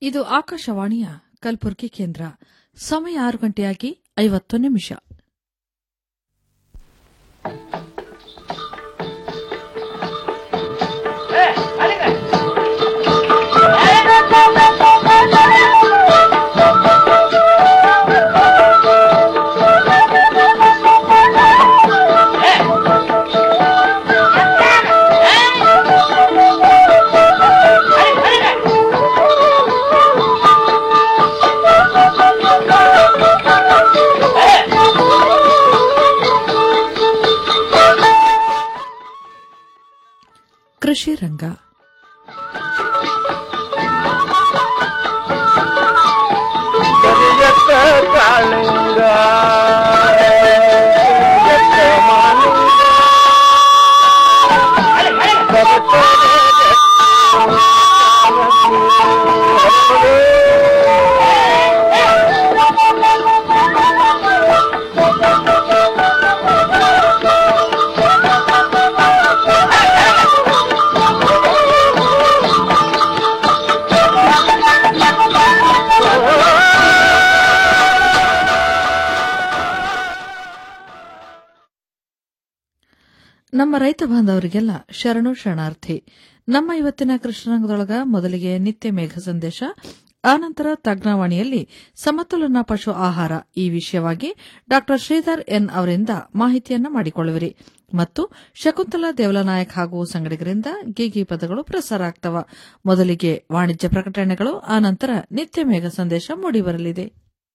ಇದು ಆಕಾಶವಾಣಿಯ ಕಲಬುರಗಿ ಕೇಂದ್ರ ಸಮಯ ಆರು ಗಂಟೆಯಾಗಿ ಐವತ್ತು ನಿಮಿಷ ಕೃಷಿ ರಂಗ ಕರಿಯತ್ತ ಕಾಳಿಂಗ ಕರಿಯತ್ತ ಮಾಲಿಂಗ ನಮ್ಮ ರೈತ ಬಾಂಧವರಿಗೆಲ್ಲ ಶರಣು ಶರಣಾರ್ಥಿ ನಮ್ಮ ಇವತ್ತಿನ ಕೃಷ್ಣರಂಗದೊಳಗ ಮೊದಲಿಗೆ ನಿತ್ಯ ಮೇಘ ಸಂದೇಶ ಆನಂತರ ತಜ್ಞವಾಣಿಯಲ್ಲಿ ಸಮತೋಲನ ಪಶು ಆಹಾರ ಈ ವಿಷಯವಾಗಿ ಡಾ ಶ್ರೀಧರ್ ಎನ್ ಅವರಿಂದ ಮಾಹಿತಿಯನ್ನ ಮಾಡಿಕೊಳ್ಳುವಿರಿ ಮತ್ತು ಶಕುಂತಲಾ ದೇವಲನಾಯಕ್ ಹಾಗೂ ಸಂಗಡಿಗರಿಂದ ಗೀಗಿ ಪದಗಳು ಪ್ರಸಾರ ಆಗ್ತವ ಮೊದಲಿಗೆ ವಾಣಿಜ್ಯ ಪ್ರಕಟಣೆಗಳು ಆನಂತರ ನಿತ್ಯ ಮೇಘ ಸಂದೇಶ ಮೂಡಿಬರಲಿದೆ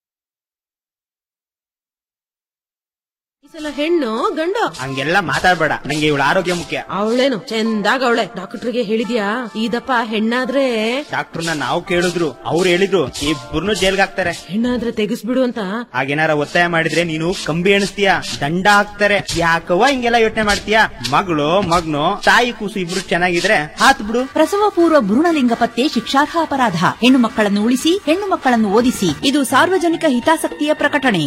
ಈ ಸಲ ಹೆಣ್ಣು ಗಂಡು ಹಂಗೆಲ್ಲ ಮಾತಾಡ್ಬೇಡ ನಂಗೆ ಇವಳ ಆರೋಗ್ಯ ಮುಖ್ಯ ಅವಳೇನು ಚಂದಾಗ ಅವಳೆ ಡಾಕ್ಟರ್ಗೆ ಹೇಳಿದ್ಯಾ ಇದಪ್ಪ ಹೆಣ್ಣಾದ್ರೆ ಡಾಕ್ಟರ್ನ ನಾವು ಕೇಳಿದ್ರು ಅವ್ರು ಹೇಳಿದ್ರು ಇಬ್ಬರನ್ನು ಜೈಲ್ಗೆ ಹಾಕ್ತಾರೆ ಹೆಣ್ಣಾದ್ರೆ ತೆಗಿಸ್ಬಿಡು ಅಂತ ಹಾಗೇನಾರ ಒತ್ತಾಯ ಮಾಡಿದ್ರೆ ನೀನು ಕಂಬಿ ಎಣಿಸ್ತೀಯ ದಂಡ ಹಾಕ್ತಾರೆ ಯಾಕವ್ವ ಹಿಂಗೆಲ್ಲ ಯೋಚನೆ ಮಾಡ್ತೀಯ ಮಗಳು ಮಗ್ನು ತಾಯಿ ಕೂಸು ಇಬ್ರು ಚೆನ್ನಾಗಿದ್ರೆ ಹಾತ್ ಬಿಡು ಪ್ರಸವ ಪೂರ್ವ ಭ್ರೂಣಲಿಂಗ ಪತ್ತೆ ಶಿಕ್ಷಾರ್ಹ ಅಪರಾಧ ಹೆಣ್ಣು ಮಕ್ಕಳನ್ನು ಉಳಿಸಿ ಹೆಣ್ಣು ಮಕ್ಕಳನ್ನು ಓದಿಸಿ ಇದು ಸಾರ್ವಜನಿಕ ಹಿತಾಸಕ್ತಿಯ ಪ್ರಕಟಣೆ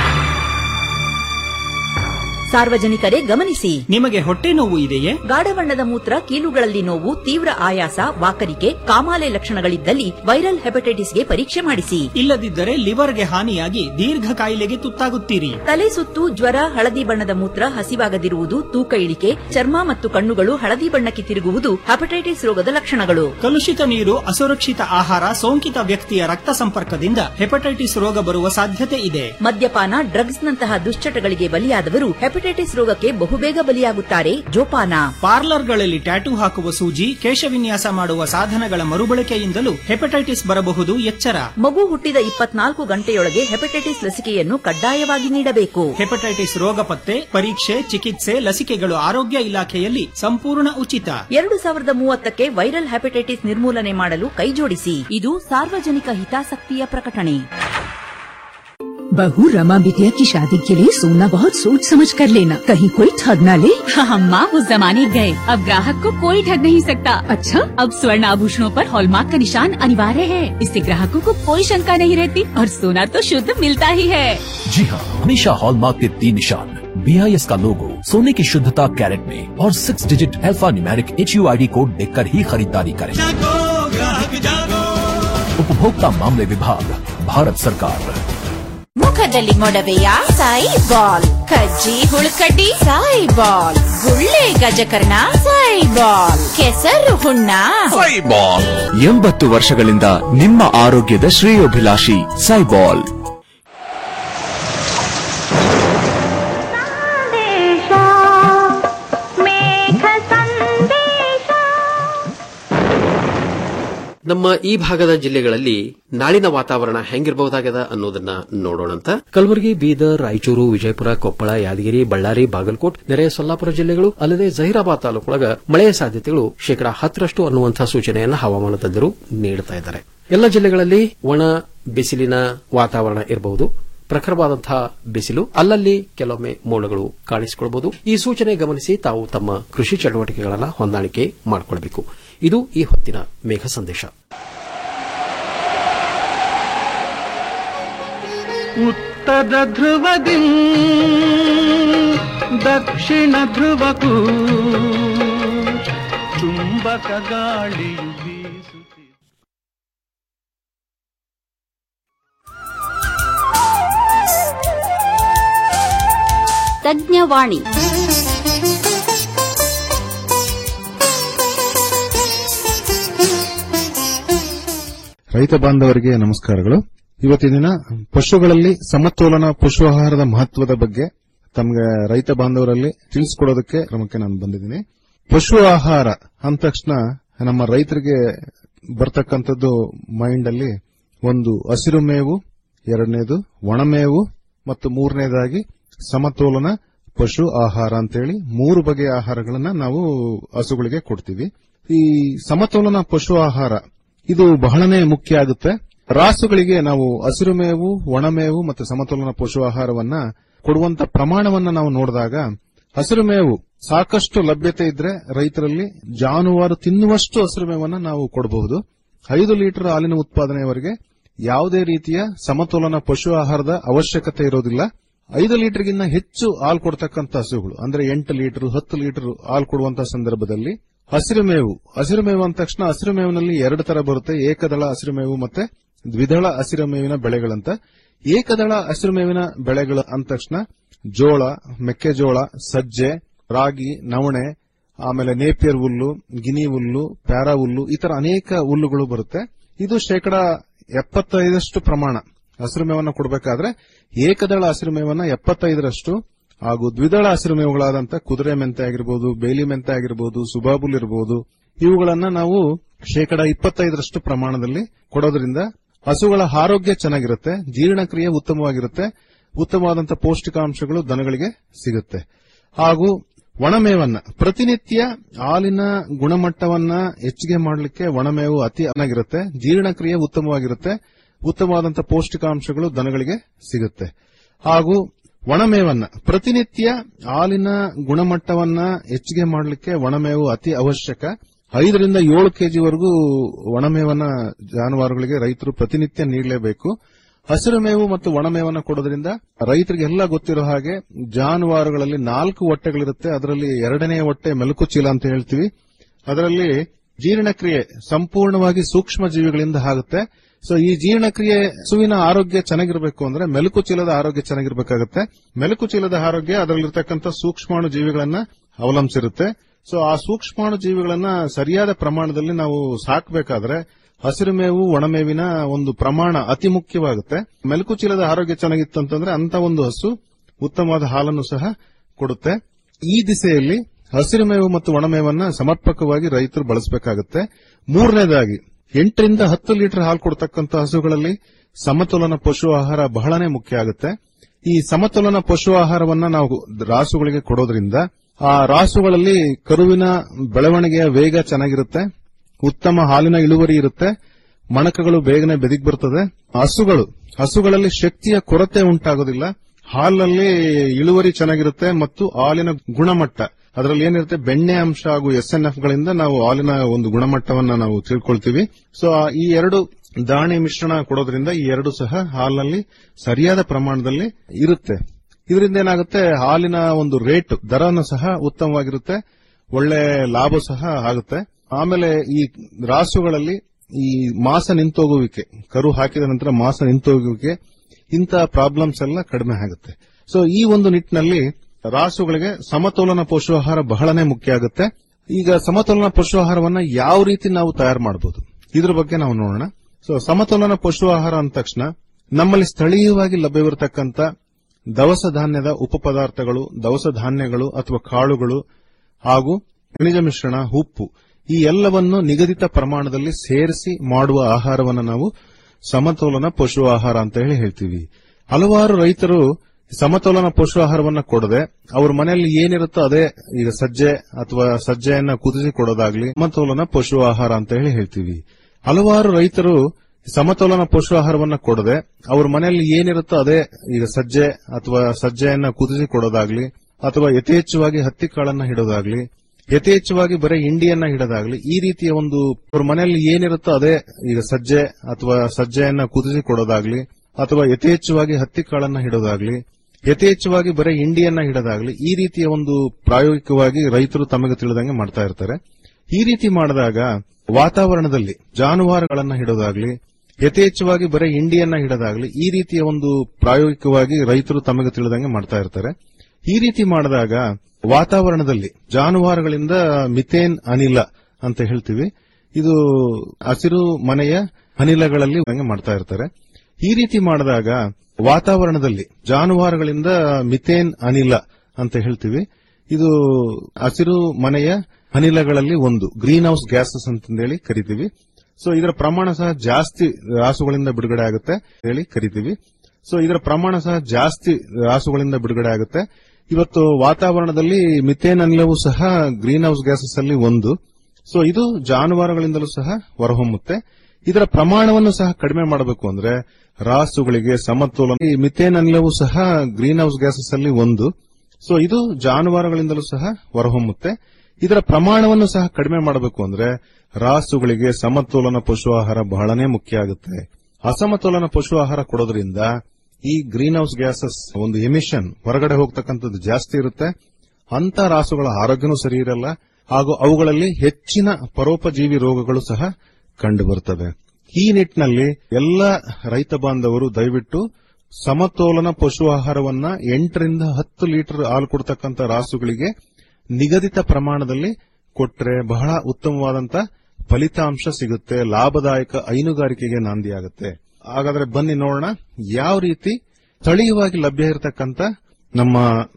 ಸಾರ್ವಜನಿಕರೇ ಗಮನಿಸಿ ನಿಮಗೆ ಹೊಟ್ಟೆ ನೋವು ಇದೆಯೇ ಗಾಢ ಬಣ್ಣದ ಮೂತ್ರ ಕೀಲುಗಳಲ್ಲಿ ನೋವು ತೀವ್ರ ಆಯಾಸ ವಾಕರಿಕೆ ಕಾಮಾಲೆ ಲಕ್ಷಣಗಳಿದ್ದಲ್ಲಿ ವೈರಲ್ ಹೆಪಟೈಟಿಸ್ಗೆ ಪರೀಕ್ಷೆ ಮಾಡಿಸಿ ಇಲ್ಲದಿದ್ದರೆ ಲಿವರ್ಗೆ ಹಾನಿಯಾಗಿ ದೀರ್ಘ ಕಾಯಿಲೆಗೆ ತುತ್ತಾಗುತ್ತೀರಿ ತಲೆ ಸುತ್ತು ಜ್ವರ ಹಳದಿ ಬಣ್ಣದ ಮೂತ್ರ ಹಸಿವಾಗದಿರುವುದು ತೂಕ ಇಳಿಕೆ ಚರ್ಮ ಮತ್ತು ಕಣ್ಣುಗಳು ಹಳದಿ ಬಣ್ಣಕ್ಕೆ ತಿರುಗುವುದು ಹೆಪಟೈಟಿಸ್ ರೋಗದ ಲಕ್ಷಣಗಳು ಕಲುಷಿತ ನೀರು ಅಸುರಕ್ಷಿತ ಆಹಾರ ಸೋಂಕಿತ ವ್ಯಕ್ತಿಯ ರಕ್ತ ಸಂಪರ್ಕದಿಂದ ಹೆಪಟೈಟಿಸ್ ರೋಗ ಬರುವ ಸಾಧ್ಯತೆ ಇದೆ ಮದ್ಯಪಾನ ಡ್ರಗ್ಸ್ನಂತಹ ದುಶ್ಚಟಗಳಿಗೆ ಬಲಿಯಾದವರು ಹೆಪಟೈಟಿಸ್ ರೋಗಕ್ಕೆ ಬಹುಬೇಗ ಬಲಿಯಾಗುತ್ತಾರೆ ಜೋಪಾನ ಪಾರ್ಲರ್ಗಳಲ್ಲಿ ಟ್ಯಾಟೂ ಹಾಕುವ ಸೂಜಿ ಕೇಶವಿನ್ಯಾಸ ಮಾಡುವ ಸಾಧನಗಳ ಮರುಬಳಕೆಯಿಂದಲೂ ಹೆಪಟೈಟಿಸ್ ಬರಬಹುದು ಎಚ್ಚರ ಮಗು ಹುಟ್ಟಿದ ಇಪ್ಪತ್ನಾಲ್ಕು ಗಂಟೆಯೊಳಗೆ ಹೆಪಟೈಟಿಸ್ ಲಸಿಕೆಯನ್ನು ಕಡ್ಡಾಯವಾಗಿ ನೀಡಬೇಕು ಹೆಪಟೈಟಿಸ್ ರೋಗ ಪತ್ತೆ ಪರೀಕ್ಷೆ ಚಿಕಿತ್ಸೆ ಲಸಿಕೆಗಳು ಆರೋಗ್ಯ ಇಲಾಖೆಯಲ್ಲಿ ಸಂಪೂರ್ಣ ಉಚಿತ ಎರಡು ಸಾವಿರದ ಮೂವತ್ತಕ್ಕೆ ವೈರಲ್ ಹೆಪಟೈಟಿಸ್ ನಿರ್ಮೂಲನೆ ಮಾಡಲು ಕೈಜೋಡಿಸಿ ಇದು ಸಾರ್ವಜನಿಕ ಹಿತಾಸಕ್ತಿಯ ಪ್ರಕಟಣೆ बहू रमा बिटिया की शादी के लिए सोना बहुत सोच समझ कर लेना कहीं कोई ठग ना ले हम माँ उस जमाने गए अब ग्राहक को कोई ठग नहीं सकता अच्छा अब स्वर्ण आभूषणों पर हॉलमार्क का निशान अनिवार्य है इससे ग्राहकों को कोई शंका नहीं रहती और सोना तो शुद्ध मिलता ही है जी हाँ हमेशा हॉलमार्क के तीन निशान बी आई एस का लोगो सोने की शुद्धता कैरेट में और six digit alpha numeric H U I D code देख कर ही खरीदारी करें उपभोक्ता मामले विभाग भारत सरकार ಮುಖದಲ್ಲಿ ಮೊಡವೆಯ ಸಾಯಿ ಬಾಲ್ ಕಜ್ಜಿ ಹುಳುಕಡ್ಡಿ ಸಾಯಿ ಬಾಲ್ ಗುಳ್ಳೆ ಗಜಕರ್ಣ ಸಾಯಿ ಬಾಲ್ ಕೆಸರು ಹುಣ್ಣ ಎಂಬತ್ತು ವರ್ಷಗಳಿಂದ ನಿಮ್ಮ ಆರೋಗ್ಯದ ಶ್ರೇಯೋಭಿಲಾಷಿ ಸೈಬಾಲ್ ನಮ್ಮ ಈ ಭಾಗದ ಜಿಲ್ಲೆಗಳಲ್ಲಿ ನಾಳಿನ ವಾತಾವರಣ ಹೆಂಗಿರಬಹುದಾಗದ ಅನ್ನೋದನ್ನ ನೋಡೋಣಂತ ಕಲಬುರಗಿ ಬೀದರ್ ರಾಯಚೂರು ವಿಜಯಪುರ ಕೊಪ್ಪಳ ಯಾದಗಿರಿ ಬಳ್ಳಾರಿ ಬಾಗಲಕೋಟ್ ನೆರೆಯ ಸೊಲ್ಲಾಪುರ ಜಿಲ್ಲೆಗಳು ಅಲ್ಲದೆ ಜಹೀರಾಬಾದ್ ತಾಲೂಕೊಳಗ ಮಳೆಯ ಸಾಧ್ಯತೆಗಳು ಶೇಕಡಾ ಹತ್ತರಷ್ಟು ಅನ್ನುವಂತಹ ಸೂಚನೆಯನ್ನು ಹವಾಮಾನ ತಜ್ಞರು ನೀಡುತ್ತಾ ಇದ್ದಾರೆ ಎಲ್ಲ ಜಿಲ್ಲೆಗಳಲ್ಲಿ ಒಣ ಬಿಸಿಲಿನ ವಾತಾವರಣ ಇರಬಹುದು ಪ್ರಖರವಾದಂತಹ ಬಿಸಿಲು ಅಲ್ಲಲ್ಲಿ ಕೆಲವೊಮ್ಮೆ ಮೋಡಗಳು ಕಾಣಿಸಿಕೊಳ್ಳಬಹುದು ಈ ಸೂಚನೆ ಗಮನಿಸಿ ತಾವು ತಮ್ಮ ಕೃಷಿ ಚಟುವಟಿಕೆಗಳನ್ನು ಹೊಂದಾಣಿಕೆ ಮಾಡಿಕೊಳ್ಳಬೇಕು ಇದು ಈ ಹೊತ್ತಿನ ಮೇಘ ಸಂದೇಶ ಉತ್ತರ ಧ್ರುವದಿ ದಕ್ಷಿಣ ಧ್ರುವಕ್ಕೂ ಚುಂಬಕ ಗಾಳಿಯು ಬೀಸುತ್ತಿದೆ ತಜ್ಞವಾಣಿ ರೈತ ಬಾಂಧವರಿಗೆ ನಮಸ್ಕಾರಗಳು ಇವತ್ತಿನ ದಿನ ಪಶುಗಳಲ್ಲಿ ಸಮತೋಲನ ಪಶು ಆಹಾರದ ಮಹತ್ವದ ಬಗ್ಗೆ ತಮಗೆ ರೈತ ಬಾಂಧವರಲ್ಲಿ ತಿಳಿಸಿಕೊಡೋದಕ್ಕೆ ಕ್ರಮಕ್ಕೆ ನಾನು ಬಂದಿದ್ದೀನಿ ಪಶು ಆಹಾರ ಅಂದ ತಕ್ಷಣ ನಮ್ಮ ರೈತರಿಗೆ ಬರ್ತಕ್ಕಂಥದ್ದು ಮೈಂಡ್ ಅಲ್ಲಿ ಒಂದು ಹಸಿರು ಮೇವು ಎರಡನೇದು ಒಣಮೇವು ಮತ್ತು ಮೂರನೇದಾಗಿ ಸಮತೋಲನ ಪಶು ಆಹಾರ ಅಂತೇಳಿ ಮೂರು ಬಗೆಯ ಆಹಾರಗಳನ್ನ ನಾವು ಹಸುಗಳಿಗೆ ಕೊಡ್ತೀವಿ ಈ ಸಮತೋಲನ ಪಶು ಆಹಾರ ಇದು ಬಹಳನೇ ಮುಖ್ಯ ಆಗುತ್ತೆ ರಾಸುಗಳಿಗೆ ನಾವು ಹಸಿರು ಮೇವು ಒಣಮೇವು ಮತ್ತು ಸಮತೋಲನ ಪಶು ಆಹಾರವನ್ನ ಕೊಡುವಂತ ಪ್ರಮಾಣವನ್ನ ನಾವು ನೋಡಿದಾಗ ಹಸಿರು ಮೇವು ಸಾಕಷ್ಟು ಲಭ್ಯತೆ ಇದ್ರೆ ರೈತರಲ್ಲಿ ಜಾನುವಾರು ತಿನ್ನುವಷ್ಟು ಹಸಿರು ಮೇವನ್ನ ನಾವು ಕೊಡಬಹುದು ಐದು ಲೀಟರ್ ಹಾಲಿನ ಉತ್ಪಾದನೆಯವರೆಗೆ ಯಾವುದೇ ರೀತಿಯ ಸಮತೋಲನ ಪಶು ಆಹಾರದ ಅವಶ್ಯಕತೆ ಇರೋದಿಲ್ಲ ಐದು ಲೀಟರ್ಗಿನ್ನ ಹೆಚ್ಚು ಹಾಲು ಕೊಡ್ತಕ್ಕಂಥ ಹಸುಗಳು ಅಂದ್ರೆ ಎಂಟು ಲೀಟರ್ ಹತ್ತು ಲೀಟರ್ ಹಾಲು ಕೊಡುವಂತಹ ಸಂದರ್ಭದಲ್ಲಿ ಹಸಿರು ಮೇವು ಹಸಿರು ಮೇವು ಅಂದ ತಕ್ಷಣ ಹಸಿರು ಮೇವಿನಲ್ಲಿ ಎರಡು ತರ ಬರುತ್ತೆ ಏಕದಳ ಹಸಿರು ಮೇವು ಮತ್ತೆ ದ್ವಿದಳ ಹಸಿರು ಮೇವಿನ ಬೆಳೆಗಳಂತ ಏಕದಳ ಹಸಿರು ಮೇವಿನ ಬೆಳೆಗಳು ಅಂದ ತಕ್ಷಣ ಜೋಳ ಮೆಕ್ಕೆಜೋಳ ಸಜ್ಜೆ ರಾಗಿ ನವಣೆ ಆಮೇಲೆ ನೇಪಿಯರ್ ಹುಲ್ಲು ಗಿನಿ ಹುಲ್ಲು ಪ್ಯಾರಾ ಹುಲ್ಲು ಈ ತರ ಅನೇಕ ಹುಲ್ಲುಗಳು ಬರುತ್ತೆ ಇದು ಶೇಕಡ ಎಪ್ಪತ್ತೈದಷ್ಟು ಪ್ರಮಾಣ ಹಸಿರು ಮೇವನ್ನ ಕೊಡಬೇಕಾದ್ರೆ ಏಕದಳ ಹಸಿರು ಮೇವನ್ನ ಎಪ್ಪತ್ತೈದರಷ್ಟು ಹಾಗೂ ದ್ವಿದಳ ಹಸಿರು ಮೇವುಗಳಾದಂತ ಕುದುರೆ ಮೆಂತೆ ಆಗಿರಬಹುದು ಬೇಲಿ ಮೆಂತೆ ಆಗಿರಬಹುದು ಸುಬಾಬುಲ್ ಇರಬಹುದು ಇವುಗಳನ್ನ ನಾವು ಶೇಕಡ ಇಪ್ಪತ್ತೈದರಷ್ಟು ಪ್ರಮಾಣದಲ್ಲಿ ಕೊಡೋದ್ರಿಂದ ಹಸುಗಳ ಆರೋಗ್ಯ ಚೆನ್ನಾಗಿರುತ್ತೆ ಜೀರ್ಣಕ್ರಿಯೆ ಉತ್ತಮವಾಗಿರುತ್ತೆ ಉತ್ತಮವಾದಂತಹ ಪೌಷ್ಟಿಕಾಂಶಗಳು ದನಗಳಿಗೆ ಸಿಗುತ್ತೆ ಹಾಗೂ ಒಣಮೇವನ್ನ ಪ್ರತಿನಿತ್ಯ ಹಾಲಿನ ಗುಣಮಟ್ಟವನ್ನ ಹೆಚ್ಚಿಗೆ ಮಾಡಲಿಕ್ಕೆ ಒಣಮೇವು ಅತಿ ಚೆನ್ನಾಗಿರುತ್ತೆ ಜೀರ್ಣಕ್ರಿಯೆ ಉತ್ತಮವಾಗಿರುತ್ತೆ ಉತ್ತಮವಾದಂತಹ ಪೌಷ್ಟಿಕಾಂಶಗಳು ದನಗಳಿಗೆ ಸಿಗುತ್ತೆ ಹಾಗೂ ಒಣಮೇವನ್ನ ಪ್ರತಿನಿತ್ಯ ಹಾಲಿನ ಗುಣಮಟ್ಟವನ್ನ ಹೆಚ್ಚಿಗೆ ಮಾಡಲಿಕ್ಕೆ ಒಣಮೇವು ಅತಿ ಅವಶ್ಯಕ ಐದರಿಂದ ಏಳು ಕೆಜಿವರೆಗೂ ಒಣಮೇವನ್ನ ಜಾನುವಾರುಗಳಿಗೆ ರೈತರು ಪ್ರತಿನಿತ್ಯ ನೀಡಲೇಬೇಕು ಹಸಿರು ಮೇವು ಮತ್ತು ಒಣಮೇವನ್ನ ಕೊಡೋದ್ರಿಂದ ರೈತರಿಗೆಲ್ಲ ಗೊತ್ತಿರೋ ಹಾಗೆ ಜಾನುವಾರುಗಳಲ್ಲಿ ನಾಲ್ಕು ಹೊಟ್ಟೆಗಳಿರುತ್ತೆ ಅದರಲ್ಲಿ ಎರಡನೇ ಹೊಟ್ಟೆ ಮೆಲುಕು ಚೀಲ ಅಂತ ಹೇಳ್ತೀವಿ ಅದರಲ್ಲಿ ಜೀರ್ಣಕ್ರಿಯೆ ಸಂಪೂರ್ಣವಾಗಿ ಸೂಕ್ಷ್ಮ ಜೀವಿಗಳಿಂದ ಆಗುತ್ತೆ ಸೊ ಈ ಜೀರ್ಣಕ್ರಿಯೆ ಹಸುವಿನ ಆರೋಗ್ಯ ಚೆನ್ನಾಗಿರಬೇಕು ಅಂದ್ರೆ ಮೆಲುಕು ಚೀಲದ ಆರೋಗ್ಯ ಚೆನ್ನಾಗಿರ್ಬೇಕಾಗುತ್ತೆ ಮೆಲುಕು ಚೀಲದ ಆರೋಗ್ಯ ಅದರಲ್ಲಿರ್ತಕ್ಕಂಥ ಸೂಕ್ಷ್ಮಾಣು ಜೀವಿಗಳನ್ನ ಅವಲಂಬಿಸಿರುತ್ತೆ ಸೊ ಆ ಸೂಕ್ಷ್ಮಾಣು ಜೀವಿಗಳನ್ನ ಸರಿಯಾದ ಪ್ರಮಾಣದಲ್ಲಿ ನಾವು ಸಾಕಬೇಕಾದ್ರೆ ಹಸಿರು ಮೇವು ಒಣಮೇವಿನ ಒಂದು ಪ್ರಮಾಣ ಅತಿ ಮುಖ್ಯವಾಗುತ್ತೆ ಮೆಲುಕು ಚೀಲದ ಆರೋಗ್ಯ ಚೆನ್ನಾಗಿತ್ತು ಅಂತಂದ್ರೆ ಅಂತ ಒಂದು ಹಸು ಉತ್ತಮವಾದ ಹಾಲನ್ನು ಸಹ ಕೊಡುತ್ತೆ ಈ ದಿಸೆಯಲ್ಲಿ ಹಸಿರು ಮೇವು ಮತ್ತು ಒಣಮೇವನ್ನ ಸಮರ್ಪಕವಾಗಿ ರೈತರು ಬಳಸಬೇಕಾಗುತ್ತೆ ಮೂರನೇದಾಗಿ ಎಂಟರಿಂದ ಹತ್ತು ಲೀಟರ್ ಹಾಲು ಕೊಡ್ತಕ್ಕಂಥ ಹಸುಗಳಲ್ಲಿ ಸಮತೋಲನ ಪಶು ಆಹಾರ ಬಹಳನೇ ಮುಖ್ಯ ಆಗುತ್ತೆ ಈ ಸಮತೋಲನ ಪಶು ಆಹಾರವನ್ನ ನಾವು ರಾಸುಗಳಿಗೆ ಕೊಡೋದ್ರಿಂದ ಆ ರಾಸುಗಳಲ್ಲಿ ಕರುವಿನ ಬೆಳವಣಿಗೆಯ ವೇಗ ಚೆನ್ನಾಗಿರುತ್ತೆ ಉತ್ತಮ ಹಾಲಿನ ಇಳುವರಿ ಇರುತ್ತೆ ಮಣಕಗಳು ಬೇಗನೆ ಬೆದಿಗ್ ಬರ್ತದೆ ಹಸುಗಳು ಹಸುಗಳಲ್ಲಿ ಶಕ್ತಿಯ ಕೊರತೆ ಉಂಟಾಗೋದಿಲ್ಲ ಹಾಲಿನಲ್ಲಿ ಇಳುವರಿ ಚೆನ್ನಾಗಿರುತ್ತೆ ಮತ್ತು ಹಾಲಿನ ಗುಣಮಟ್ಟ ಅದರಲ್ಲಿ ಏನಿರುತ್ತೆ ಬೆಣ್ಣೆ ಅಂಶ ಹಾಗೂ ಎಸ್ ಎನ್ ಎಫ್ ಗಳಿಂದ ನಾವು ಹಾಲಿನ ಒಂದು ಗುಣಮಟ್ಟವನ್ನ ನಾವು ತಿಳ್ಕೊಳ್ತೀವಿ ಸೊ ಈ ಎರಡು ದಾಣಿ ಮಿಶ್ರಣ ಕೊಡೋದ್ರಿಂದ ಈ ಎರಡು ಸಹ ಹಾಲಿನಲ್ಲಿ ಸರಿಯಾದ ಪ್ರಮಾಣದಲ್ಲಿ ಇರುತ್ತೆ ಇದರಿಂದ ಏನಾಗುತ್ತೆ ಹಾಲಿನ ಒಂದು ರೇಟ್ ದರನು ಸಹ ಉತ್ತಮವಾಗಿರುತ್ತೆ ಒಳ್ಳೆ ಲಾಭ ಸಹ ಆಗುತ್ತೆ ಆಮೇಲೆ ಈ ರಾಸುಗಳಲ್ಲಿ ಈ ಮಾಸ ನಿಂತೋಗುವಿಕೆ ಕರು ಹಾಕಿದ ನಂತರ ಮಾಸ ನಿಂತೋಗುವಿಕೆ ಇಂತಹ ಪ್ರಾಬ್ಲಮ್ಸ್ ಎಲ್ಲ ಕಡಿಮೆ ಆಗುತ್ತೆ ಸೊ ಈ ಒಂದು ನಿಟ್ಟಿನಲ್ಲಿ ರಾಸುಗಳಿಗೆ ಸಮತೋಲನ ಪಶು ಆಹಾರ ಬಹಳನೇ ಮುಖ್ಯ ಆಗುತ್ತೆ ಈಗ ಸಮತೋಲನ ಪಶು ಆಹಾರವನ್ನ ಯಾವ ರೀತಿ ನಾವು ತಯಾರು ಮಾಡಬಹುದು ಇದ್ರ ಬಗ್ಗೆ ನಾವು ನೋಡೋಣ ಸೊ ಸಮತೋಲನ ಪಶು ಆಹಾರ ಅಂದ ತಕ್ಷಣ ನಮ್ಮಲ್ಲಿ ಸ್ಥಳೀಯವಾಗಿ ಲಭ್ಯವಿರತಕ್ಕಂತ ದವಸ ಧಾನ್ಯದ ಉಪ ಪದಾರ್ಥಗಳು ದವಸ ಧಾನ್ಯಗಳು ಅಥವಾ ಕಾಳುಗಳು ಹಾಗೂ ಖನಿಜ ಮಿಶ್ರಣ ಉಪ್ಪು ಈ ಎಲ್ಲವನ್ನು ನಿಗದಿತ ಪ್ರಮಾಣದಲ್ಲಿ ಸೇರಿಸಿ ಮಾಡುವ ಆಹಾರವನ್ನು ನಾವು ಸಮತೋಲನ ಪಶು ಆಹಾರ ಅಂತ ಹೇಳಿ ಹೇಳ್ತೀವಿ ಹಲವಾರು ರೈತರು ಸಮತೋಲನ ಪಶು ಆಹಾರವನ್ನ ಕೊಡದೆ ಅವ್ರ ಮನೆಯಲ್ಲಿ ಏನಿರುತ್ತೋ ಅದೇ ಈಗ ಸಜ್ಜೆ ಅಥವಾ ಸಜ್ಜೆಯನ್ನ ಕುದಿಸಿ ಕೊಡೋದಾಗ್ಲಿ ಸಮತೋಲನ ಪಶು ಆಹಾರ ಅಂತ ಹೇಳಿ ಹೇಳ್ತೀವಿ ಹಲವಾರು ರೈತರು ಸಮತೋಲನ ಪಶು ಆಹಾರವನ್ನ ಕೊಡದೆ ಅವ್ರ ಮನೆಯಲ್ಲಿ ಏನಿರುತ್ತೋ ಅದೇ ಈಗ ಸಜ್ಜೆ ಅಥವಾ ಸಜ್ಜೆಯನ್ನ ಕುದಿಸಿ ಕೊಡೋದಾಗ್ಲಿ ಅಥವಾ ಯಥೇಚ್ಛವಾಗಿ ಹತ್ತಿ ಕಾಳನ್ನ ಹಿಡೋದಾಗ್ಲಿ ಯಥೇಚ್ಛವಾಗಿ ಬರೀ ಇಂಡಿಯನ್ನ ಹಿಡೋದಾಗ್ಲಿ ಈ ರೀತಿಯ ಒಂದು ಅವ್ರ ಮನೆಯಲ್ಲಿ ಏನಿರುತ್ತೋ ಅದೇ ಈಗ ಸಜ್ಜೆ ಅಥವಾ ಸಜ್ಜೆಯನ್ನ ಕುದಿಸಿ ಕೊಡೋದಾಗ್ಲಿ ಅಥವಾ ಯಥೇಚ್ಛವಾಗಿ ಹತ್ತಿ ಕಾಳನ್ನ ಹಿಡೋದಾಗ್ಲಿ ಯಥೇಚ್ಛವಾಗಿ ಬರೀ ಇಂಡಿಯನ್ನ ಹಿಡೋದಾಗ್ಲಿ ಈ ರೀತಿಯ ಒಂದು ಪ್ರಾಯೋಗಿಕವಾಗಿ ರೈತರು ತಮಗೆ ತಿಳಿದಂಗೆ ಮಾಡ್ತಾ ಇರ್ತಾರೆ ಈ ರೀತಿ ಮಾಡಿದಾಗ ವಾತಾವರಣದಲ್ಲಿ ಜಾನುವಾರುಗಳನ್ನ ಹಿಡೋದಾಗ್ಲಿ ಯಥೇಚ್ಛವಾಗಿ ಬರೀ ಇಂಡಿಯನ್ನ ಹಿಡೋದಾಗ್ಲಿ ಈ ರೀತಿಯ ಒಂದು ಪ್ರಾಯೋಗಿಕವಾಗಿ ರೈತರು ತಮಗೆ ತಿಳಿದಂಗೆ ಮಾಡ್ತಾ ಇರ್ತಾರೆ ಈ ರೀತಿ ಮಾಡಿದಾಗ ವಾತಾವರಣದಲ್ಲಿ ಜಾನುವಾರುಗಳಿಂದ ಮಿಥೇನ್ ಅನಿಲ ಅಂತ ಹೇಳ್ತೀವಿ ಇದು ಹಸಿರು ಮನೆಯ ಅನಿಲಗಳಲ್ಲಿ ಹಂಗೆ ಮಾಡ್ತಾ ಇರ್ತಾರೆ ಈ ರೀತಿ ಮಾಡಿದಾಗ ವಾತಾವರಣದಲ್ಲಿ ಜಾನುವಾರುಗಳಿಂದ ಮಿಥೇನ್ ಅನಿಲ ಅಂತ ಹೇಳ್ತೀವಿ ಇದು ಹಸಿರು ಮನೆಯ ಅನಿಲಗಳಲ್ಲಿ ಒಂದು ಗ್ರೀನ್ ಹೌಸ್ ಗ್ಯಾಸಸ್ ಅಂತಂದೇಳಿ ಕರಿತೀವಿ ಸೊ ಇದರ ಪ್ರಮಾಣ ಸಹ ಜಾಸ್ತಿ ರಾಸುಗಳಿಂದ ಬಿಡುಗಡೆ ಆಗುತ್ತೆ ಹೇಳಿ ಕರಿತೀವಿ ಸೊ ಇದರ ಪ್ರಮಾಣ ಸಹ ಜಾಸ್ತಿ ರಾಸುಗಳಿಂದ ಬಿಡುಗಡೆ ಆಗುತ್ತೆ ಇವತ್ತು ವಾತಾವರಣದಲ್ಲಿ ಮಿಥೇನ್ ಅನಿಲವೂ ಸಹ ಗ್ರೀನ್ ಹೌಸ್ ಗ್ಯಾಸಸ್ ಅಲ್ಲಿ ಒಂದು ಸೊ ಇದು ಜಾನುವಾರುಗಳಿಂದಲೂ ಸಹ ಹೊರಹೊಮ್ಮುತ್ತೆ ಇದರ ಪ್ರಮಾಣವನ್ನು ಸಹ ಕಡಿಮೆ ಮಾಡಬೇಕು ಅಂದ್ರೆ ರಾಸುಗಳಿಗೆ ಸಮತೋಲನ ಈ ಮಿಥೇನ್ ಅನಿಲವೂ ಸಹ ಗ್ರೀನ್ ಹೌಸ್ ಗ್ಯಾಸಸ್ ಅಲ್ಲಿ ಒಂದು ಸೊ ಇದು ಜಾನುವಾರುಗಳಿಂದಲೂ ಸಹ ಹೊರಹೊಮ್ಮುತ್ತೆ ಇದರ ಪ್ರಮಾಣವನ್ನು ಸಹ ಕಡಿಮೆ ಮಾಡಬೇಕು ಅಂದ್ರೆ ರಾಸುಗಳಿಗೆ ಸಮತೋಲನ ಪಶು ಆಹಾರ ಬಹಳನೇ ಮುಖ್ಯ ಆಗುತ್ತೆ ಅಸಮತೋಲನ ಪಶು ಆಹಾರ ಕೊಡೋದ್ರಿಂದ ಈ ಗ್ರೀನ್ ಹೌಸ್ ಗ್ಯಾಸಸ್ ಒಂದು ಎಮಿಷನ್ ಹೊರಗಡೆ ಹೋಗ್ತಕ್ಕಂಥದ್ದು ಜಾಸ್ತಿ ಇರುತ್ತೆ ಅಂತ ರಾಸುಗಳ ಆರೋಗ್ಯನೂ ಸರಿ ಇರಲ್ಲ ಹಾಗೂ ಅವುಗಳಲ್ಲಿ ಹೆಚ್ಚಿನ ಪರೋಪಜೀವಿ ರೋಗಗಳು ಸಹ ಕಂಡುಬರುತ್ತವೆ ಈ ನಿಟ್ಟಿನಲ್ಲಿ ಎಲ್ಲ ರೈತ ಬಾಂಧವರು ದಯವಿಟ್ಟು ಸಮತೋಲನ ಪಶು ಆಹಾರವನ್ನ ಎಂಟರಿಂದ ಹತ್ತು ಲೀಟರ್ ಹಾಲು ಕೊಡ್ತಕ್ಕಂಥ ರಾಸುಗಳಿಗೆ ನಿಗದಿತ ಪ್ರಮಾಣದಲ್ಲಿ ಕೊಟ್ರೆ ಬಹಳ ಉತ್ತಮವಾದಂತ ಫಲಿತಾಂಶ ಸಿಗುತ್ತೆ ಲಾಭದಾಯಕ ಹೈನುಗಾರಿಕೆಗೆ ನಾಂದಿಯಾಗುತ್ತೆ ಹಾಗಾದ್ರೆ ಬನ್ನಿ ನೋಡೋಣ ಯಾವ ರೀತಿ ಸ್ಥಳೀಯವಾಗಿ ಲಭ್ಯ ಇರತಕ್ಕಂತ ನಮ್ಮ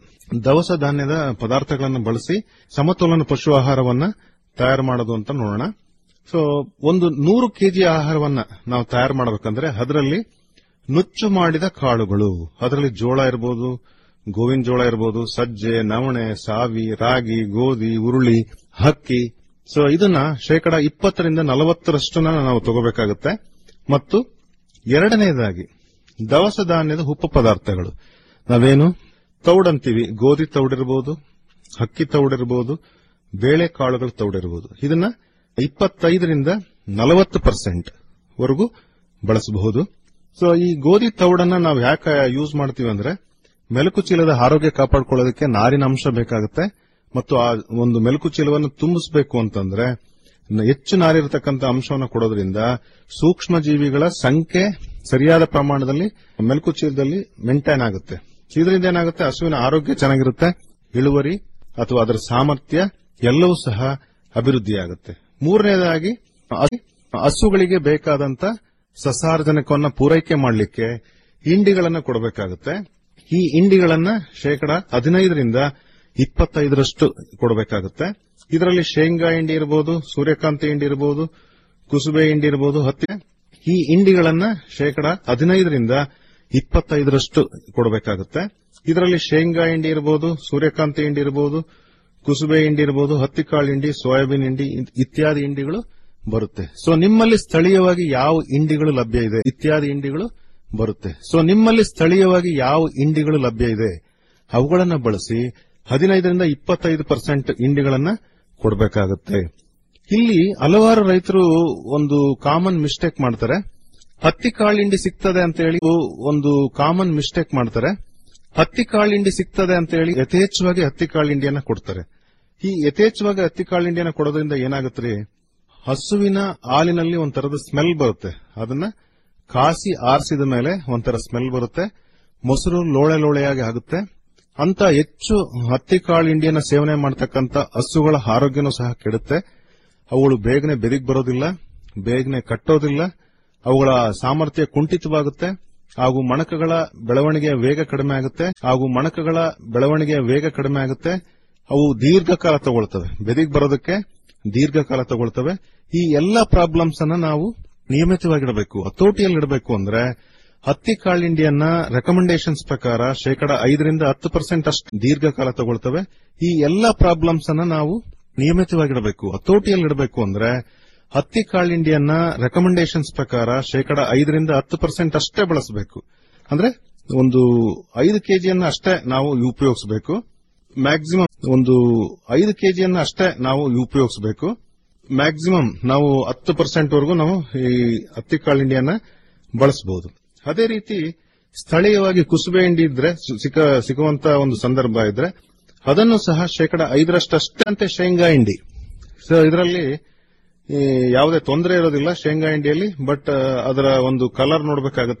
ದವಸ ಧಾನ್ಯದ ಪದಾರ್ಥಗಳನ್ನು ಬಳಸಿ ಸಮತೋಲನ ಪಶು ಆಹಾರವನ್ನ ತಯಾರು ಮಾಡೋದು ಅಂತ ನೋಡೋಣ ಸೊ ಒಂದು ನೂರು ಕೆಜಿ ಆಹಾರವನ್ನ ನಾವು ತಯಾರು ಮಾಡಬೇಕಂದ್ರೆ ಅದರಲ್ಲಿ ನುಚ್ಚು ಮಾಡಿದ ಕಾಳುಗಳು ಅದರಲ್ಲಿ ಜೋಳ ಇರಬಹುದು ಗೋವಿನ ಜೋಳ ಇರಬಹುದು ಸಜ್ಜೆ ನವಣೆ ಸಾವಿ ರಾಗಿ ಗೋಧಿ ಉರುಳಿ ಹಕ್ಕಿ ಸೊ ಇದನ್ನ ಶೇಕಡ ಇಪ್ಪತ್ತರಿಂದ ನಲವತ್ತರಷ್ಟನ್ನ ನಾವು ತಗೋಬೇಕಾಗುತ್ತೆ ಮತ್ತು ಎರಡನೇದಾಗಿ ದವಸ ಧಾನ್ಯದ ಉಪ ಪದಾರ್ಥಗಳು ನಾವೇನು ತೌಡಂತೀವಿ ಗೋಧಿ ತೌಡಿರಬಹುದು ಹಕ್ಕಿ ತೌಡಿರಬಹುದು ಬೇಳೆ ಕಾಳುಗಳ ತೌಡಿರಬಹುದು ಇದನ್ನ ಇಪ್ಪತ್ತೈದರಿಂದ ನಲವತ್ತು ಪರ್ಸೆಂಟ್ ವರೆಗೂ ಬಳಸಬಹುದು ಸೊ ಈ ಗೋಧಿ ತೌಡನ್ನ ನಾವು ಯಾಕೆ ಯೂಸ್ ಮಾಡ್ತೀವಿ ಅಂದ್ರೆ ಮೆಲುಕು ಚೀಲದ ಆರೋಗ್ಯ ಕಾಪಾಡಿಕೊಳ್ಳೋದಕ್ಕೆ ನಾರಿನ ಅಂಶ ಬೇಕಾಗುತ್ತೆ ಮತ್ತು ಆ ಒಂದು ಮೆಲುಕು ಚೀಲವನ್ನು ತುಂಬಿಸಬೇಕು ಅಂತಂದ್ರೆ ನ- ಹೆಚ್ಚು ನಾರಿರತಕ್ಕಂಥ ಅಂಶವನ್ನು ಕೊಡೋದ್ರಿಂದ ಸೂಕ್ಷ್ಮ ಜೀವಿಗಳ ಸಂಖ್ಯೆ ಸರಿಯಾದ ಪ್ರಮಾಣದಲ್ಲಿ ಮೆಲುಕು ಚೀಲದಲ್ಲಿ ಮೇಂಟೈನ್ ಆಗುತ್ತೆ ಇದರಿಂದ ಏನಾಗುತ್ತೆ ಹಸುವಿನ ಆರೋಗ್ಯ ಚೆನ್ನಾಗಿರುತ್ತೆ ಇಳುವರಿ ಅಥವಾ ಅದರ ಸಾಮರ್ಥ್ಯ ಎಲ್ಲವೂ ಸಹ ಅಭಿವೃದ್ಧಿಯಾಗುತ್ತೆ ಮೂರನೇದಾಗಿ ಹಸು- ಹಸುಗಳಿಗೆ ಬೇಕಾದಂತ ಸಸಾರ್ಜನಕವನ್ನ ಪೂರೈಕೆ ಮಾಡಲಿಕ್ಕೆ ಹಿಂಡಿಗಳನ್ನ ಕೊಡಬೇಕಾಗುತ್ತೆ ಈ ಹಿಂಡಿಗಳನ್ನ ಶೇಕಡ ಹದಿನೈದರಿಂದ ಇಪ್ಪತ್ತೈದರಷ್ಟು ಕೊಡಬೇಕಾಗುತ್ತೆ ಇದರಲ್ಲಿ ಶೇಂಗಾ ಹಿಂಡಿ ಇರಬಹುದು ಸೂರ್ಯಕಾಂತಿ ಹಿಂಡಿ ಇರಬಹುದು ಕುಸುಬೆ ಹಿಂಡಿ ಇರಬಹುದು ಹತ್ತಿ ಈ ಹಿಂಡಿಗಳನ್ನ ಶೇಕಡ ಹದಿನೈದರಿಂದ ಇಪ್ಪತ್ತೈದರಷ್ಟು ಕೊಡಬೇಕಾಗುತ್ತೆ ಇದರಲ್ಲಿ ಶೇಂಗಾ ಹಿಂಡಿ ಇರಬಹುದು ಸೂರ್ಯಕಾಂತಿ ಹಿಂಡಿ ಇರಬಹುದು ಕುಸುಬೆ ಹಿಂಡಿ ಇರಬಹುದು ಹತ್ತಿಕಾಳು ಹಿಂಡಿ ಸೋಯಾಬೀನ್ ಹಿಂಡಿ ಇತ್- ಇತ್ಯಾದಿ ಹಿಂಡಿಗಳು ಬರುತ್ತೆ ಸೊ ನಿಮ್ಮಲ್ಲಿ ಸ್ಥಳೀಯವಾಗಿ ಯಾವ ಹಿಂಡಿಗಳು ಲಭ್ಯ ಇದೆ ಇತ್ಯಾದಿ ಹಿಂಡಿಗಳು ಬರುತ್ತೆ ಸೊ ನಿಮ್ಮಲ್ಲಿ ಸ್ಥಳೀಯವಾಗಿ ಯಾವ ಹಿಂಡಿಗಳು ಲಭ್ಯ ಇದೆ ಅವುಗಳನ್ನ ಬಳಸಿ ಹದಿನೈದರಿಂದ ಇಪ್ಪತ್ತೈದು ಪರ್ಸೆಂಟ್ ಹಿಂಡಿಗಳನ್ನ ಕೊಡಬೇಕಾಗುತ್ತೆ ಇಲ್ಲಿ ಹಲವಾರು ರೈತರು ಒಂದು ಕಾಮನ್ ಮಿಸ್ಟೇಕ್ ಮಾಡ್ತಾರೆ ಹತ್ತಿ ಕಾಳು ಹಿಂಡಿ ಸಿಗ್ತದೆ ಅಂತ ಹೇಳಿ ಒಂದು ಕಾಮನ್ ಮಿಸ್ಟೇಕ್ ಮಾಡ್ತಾರೆ ಹತ್ತಿ ಕಾಳು ಹಿಂಡಿ ಸಿಗ್ತದೆ ಅಂತ ಹೇಳಿ ಯಥೇಚ್ಛವಾಗಿ ಹತ್ತಿ ಕಾಳು ಹಿಂಡಿಯನ್ನ ಕೊಡ್ತಾರೆ ಈ ಯಥೇಚ್ಛವಾಗಿ ಹತ್ತಿ ಕಾಳು ಹಿಂಡಿಯನ್ನ ಕೊಡೋದ್ರಿಂದ ಏನಾಗುತ್ತೆ ಹಸುವಿನ ಹಾಲಿನಲ್ಲಿ ಒಂಥರದ ಸ್ಮೆಲ್ ಬರುತ್ತೆ ಅದನ್ನ ಕಾಸಿ ಆರಿಸಿದ ಮೇಲೆ ಒಂಥರ ಸ್ಮೆಲ್ ಬರುತ್ತೆ ಮೊಸರು ಲೋಳೆ ಲೋಳೆಯಾಗಿ ಆಗುತ್ತೆ ಅಂತ ಹೆಚ್ಚು ಹತ್ತಿ ಕಾಳು ಹಿಂಡಿಯನ್ನ ಸೇವನೆ ಮಾಡತಕ್ಕಂತ ಹಸುಗಳ ಆರೋಗ್ಯನೂ ಸಹ ಕೆಡುತ್ತೆ ಅವುಗಳು ಬೇಗನೆ ಬೆದಿಗ್ ಬರೋದಿಲ್ಲ ಬೇಗನೆ ಕಟ್ಟೋದಿಲ್ಲ ಅವುಗಳ ಸಾಮರ್ಥ್ಯ ಕುಂಠಿತವಾಗುತ್ತೆ ಹಾಗೂ ಮಣಕಗಳ ಬೆಳವಣಿಗೆಯ ವೇಗ ಕಡಿಮೆ ಆಗುತ್ತೆ ಹಾಗೂ ಮಣಕಗಳ ಬೆಳವಣಿಗೆಯ ವೇಗ ಕಡಿಮೆ ಆಗುತ್ತೆ ಅವು ದೀರ್ಘಕಾಲ ತಗೊಳ್ತವೆ ಬೆದಿಗ್ ಬರೋದಕ್ಕೆ ದೀರ್ಘಕಾಲ ತಗೊಳ್ತವೆ ಈ ಎಲ್ಲ ಪ್ರಾಬ್ಲಮ್ಸ್ ಅನ್ನ ನಾವು ನಿಯಮಿತವಾಗಿಡಬೇಕು ಹತೋಟಿಯಲ್ಲಿಡಬೇಕು ಅಂದ್ರೆ ಹತ್ತಿ ಕಾಳಿಂಡಿಯನ್ನ ರೆಕಮೆಂಡೇಶನ್ಸ್ ಪ್ರಕಾರ ಶೇಕಡ ಐದರಿಂದ ಹತ್ತು ಪರ್ಸೆಂಟ್ ಅಷ್ಟು ದೀರ್ಘಕಾಲ ತಗೊಳ್ತವೆ ಈ ಎಲ್ಲ ಪ್ರಾಬ್ಲಮ್ಸ್ ಅನ್ನ ನಾವು ನಿಯಮಿತವಾಗಿಡಬೇಕು ಹತೋಟಿಯಲ್ಲಿಡಬೇಕು ಅಂದ್ರೆ ಹತ್ತಿ ಕಾಳಿಂಡಿಯನ್ನ ರೆಕಮೆಂಡೇಶನ್ಸ್ ಪ್ರಕಾರ ಶೇಕಡ ಐದರಿಂದ ಹತ್ತು ಪರ್ಸೆಂಟ್ ಅಷ್ಟೇ ಬಳಸಬೇಕು ಅಂದ್ರೆ ಒಂದು ಐದು ಕೆಜಿಯನ್ನ ಅಷ್ಟೇ ನಾವು ಉಪಯೋಗಿಸಬೇಕು ಮ್ಯಾಕ್ಸಿಮಮ್ ಒಂದು ಐದು ಕೆಜಿಯನ್ನ ಅಷ್ಟೇ ನಾವು ಉಪಯೋಗಿಸಬೇಕು ಮ್ಯಾಕ್ಸಿಮಮ್ ನಾವು ಹತ್ತು ಪರ್ಸೆಂಟ್ ವರೆಗೂ ನಾವು ಈ ಹತ್ತಿ ಕಾಳಿಂಡಿಯನ್ನ ಬಳಸಬಹುದು ಅದೇ ರೀತಿ ಸ್ಥಳೀಯವಾಗಿ ಕುಸುಬೆ ಹಿಂಡಿ ಇದ್ರೆ ಸು- ಸಿಕ್ಕ ಸಿಗುವಂತ ಒಂದು ಸಂದರ್ಭ ಇದ್ರೆ ಅದನ್ನು ಸಹ ಶೇಕಡ ಐದರಷ್ಟಷ್ಟಂತೆ ಶೇಂಗಾ ಹಿಂಡಿ ಸೊ ಇದರಲ್ಲಿ ಯಾವುದೇ ತೊಂದರೆ ಇರೋದಿಲ್ಲ ಶೇಂಗಾ ಹಿಂಡಿಯಲ್ಲಿ ಬಟ್ ಅದರ ಒಂದು ಕಲರ್ ನೋಡಬೇಕಾಗುತ್ತೆ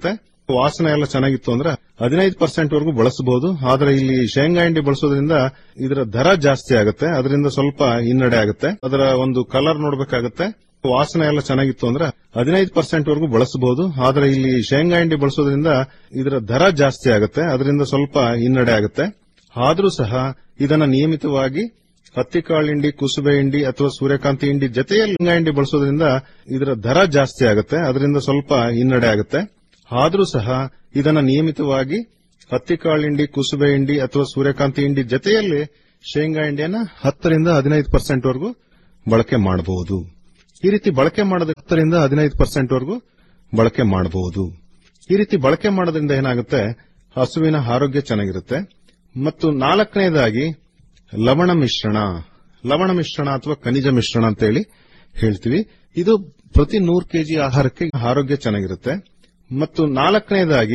ವಾಸನೆ ಎಲ್ಲ ಚೆನ್ನಾಗಿತ್ತು ಅಂದ್ರೆ ಹದಿನೈದು ಪರ್ಸೆಂಟ್ ವರೆಗೂ ಬಳಸಬಹುದು ಆದ್ರೆ ಇಲ್ಲಿ ಶೇಂಗಾ ಹಿಂಡಿ ಬಳಸೋದ್ರಿಂದ ಇದರ ದರ ಜಾಸ್ತಿ ಆಗುತ್ತೆ ಅದರಿಂದ ಸ್ವಲ್ಪ ಹಿನ್ನಡೆ ಆಗುತ್ತೆ ಅದರ ಒಂದು ಕಲರ್ ನೋಡ್ಬೇಕಾಗತ್ತೆ ವಾಸನೆ ಎಲ್ಲ ಚೆನ್ನಾಗಿತ್ತು ಅಂದ್ರೆ ಹದಿನೈದು ಪರ್ಸೆಂಟ್ ವರೆಗೂ ಬಳಸಬಹುದು ಆದ್ರೆ ಇಲ್ಲಿ ಶೇಂಗಾ ಹಿಂಡಿ ಬಳಸೋದ್ರಿಂದ ಇದರ ದರ ಜಾಸ್ತಿ ಆಗುತ್ತೆ ಅದರಿಂದ ಸ್ವಲ್ಪ ಹಿನ್ನಡೆ ಆಗುತ್ತೆ ಆದ್ರೂ ಸಹ ಇದನ್ನ ನಿಯಮಿತವಾಗಿ ಹತ್ತಿಕಾಳು ಹಿಂಡಿ ಕುಸುಬೆ ಹಿಂಡಿ ಅಥವಾ ಸೂರ್ಯಕಾಂತಿ ಹಿಂಡಿ ಜೊತೆಯಲ್ಲಿ ಶೇಂಗಾ ಹಿಂಡಿ ಬಳಸೋದ್ರಿಂದ ಇದರ ದರ ಜಾಸ್ತಿ ಆಗುತ್ತೆ ಅದರಿಂದ ಸ್ವಲ್ಪ ಹಿನ್ನಡೆ ಆಗುತ್ತೆ ಆದ್ರೂ ಸಹ ಇದನ್ನ ನಿಯಮಿತವಾಗಿ ಹತ್ತಿಕಾಳು ಹಿಂಡಿ ಕುಸುಬೆ ಹಿಂಡಿ ಅಥವಾ ಸೂರ್ಯಕಾಂತಿ ಹಿಂಡಿ ಜೊತೆಯಲ್ಲಿ ಶೇಂಗಾ ಹಿಂಡಿಯನ್ನ ಹತ್ತರಿಂದ ಹದಿನೈದು ಪರ್ಸೆಂಟ್ ವರೆಗೂ ಬಳಕೆ ಮಾಡಬಹುದು ಈ ರೀತಿ ಬಳಕೆ ಮಾಡೋದು ಹತ್ತರಿಂದ ಹದಿನೈದು ಪರ್ಸೆಂಟ್ ವರೆಗೂ ಬಳಕೆ ಮಾಡಬಹುದು ಈ ರೀತಿ ಬಳಕೆ ಮಾಡೋದ್ರಿಂದ ಏನಾಗುತ್ತೆ ಹಸುವಿನ ಆರೋಗ್ಯ ಚೆನ್ನಾಗಿರುತ್ತೆ ಮತ್ತು ನಾಲ್ಕನೇದಾಗಿ ಲವಣ ಮಿಶ್ರಣ ಲವಣ ಮಿಶ್ರಣ ಅಥವಾ ಖನಿಜ ಮಿಶ್ರಣ ಅಂತ ಹೇಳಿ ಹೇಳ್ತೀವಿ ಇದು ಪ್ರತಿ ನೂರು ಕೆಜಿ ಆಹಾರಕ್ಕೆ ಆರೋಗ್ಯ ಚೆನ್ನಾಗಿರುತ್ತೆ ಮತ್ತು ನಾಲ್ಕನೇದಾಗಿ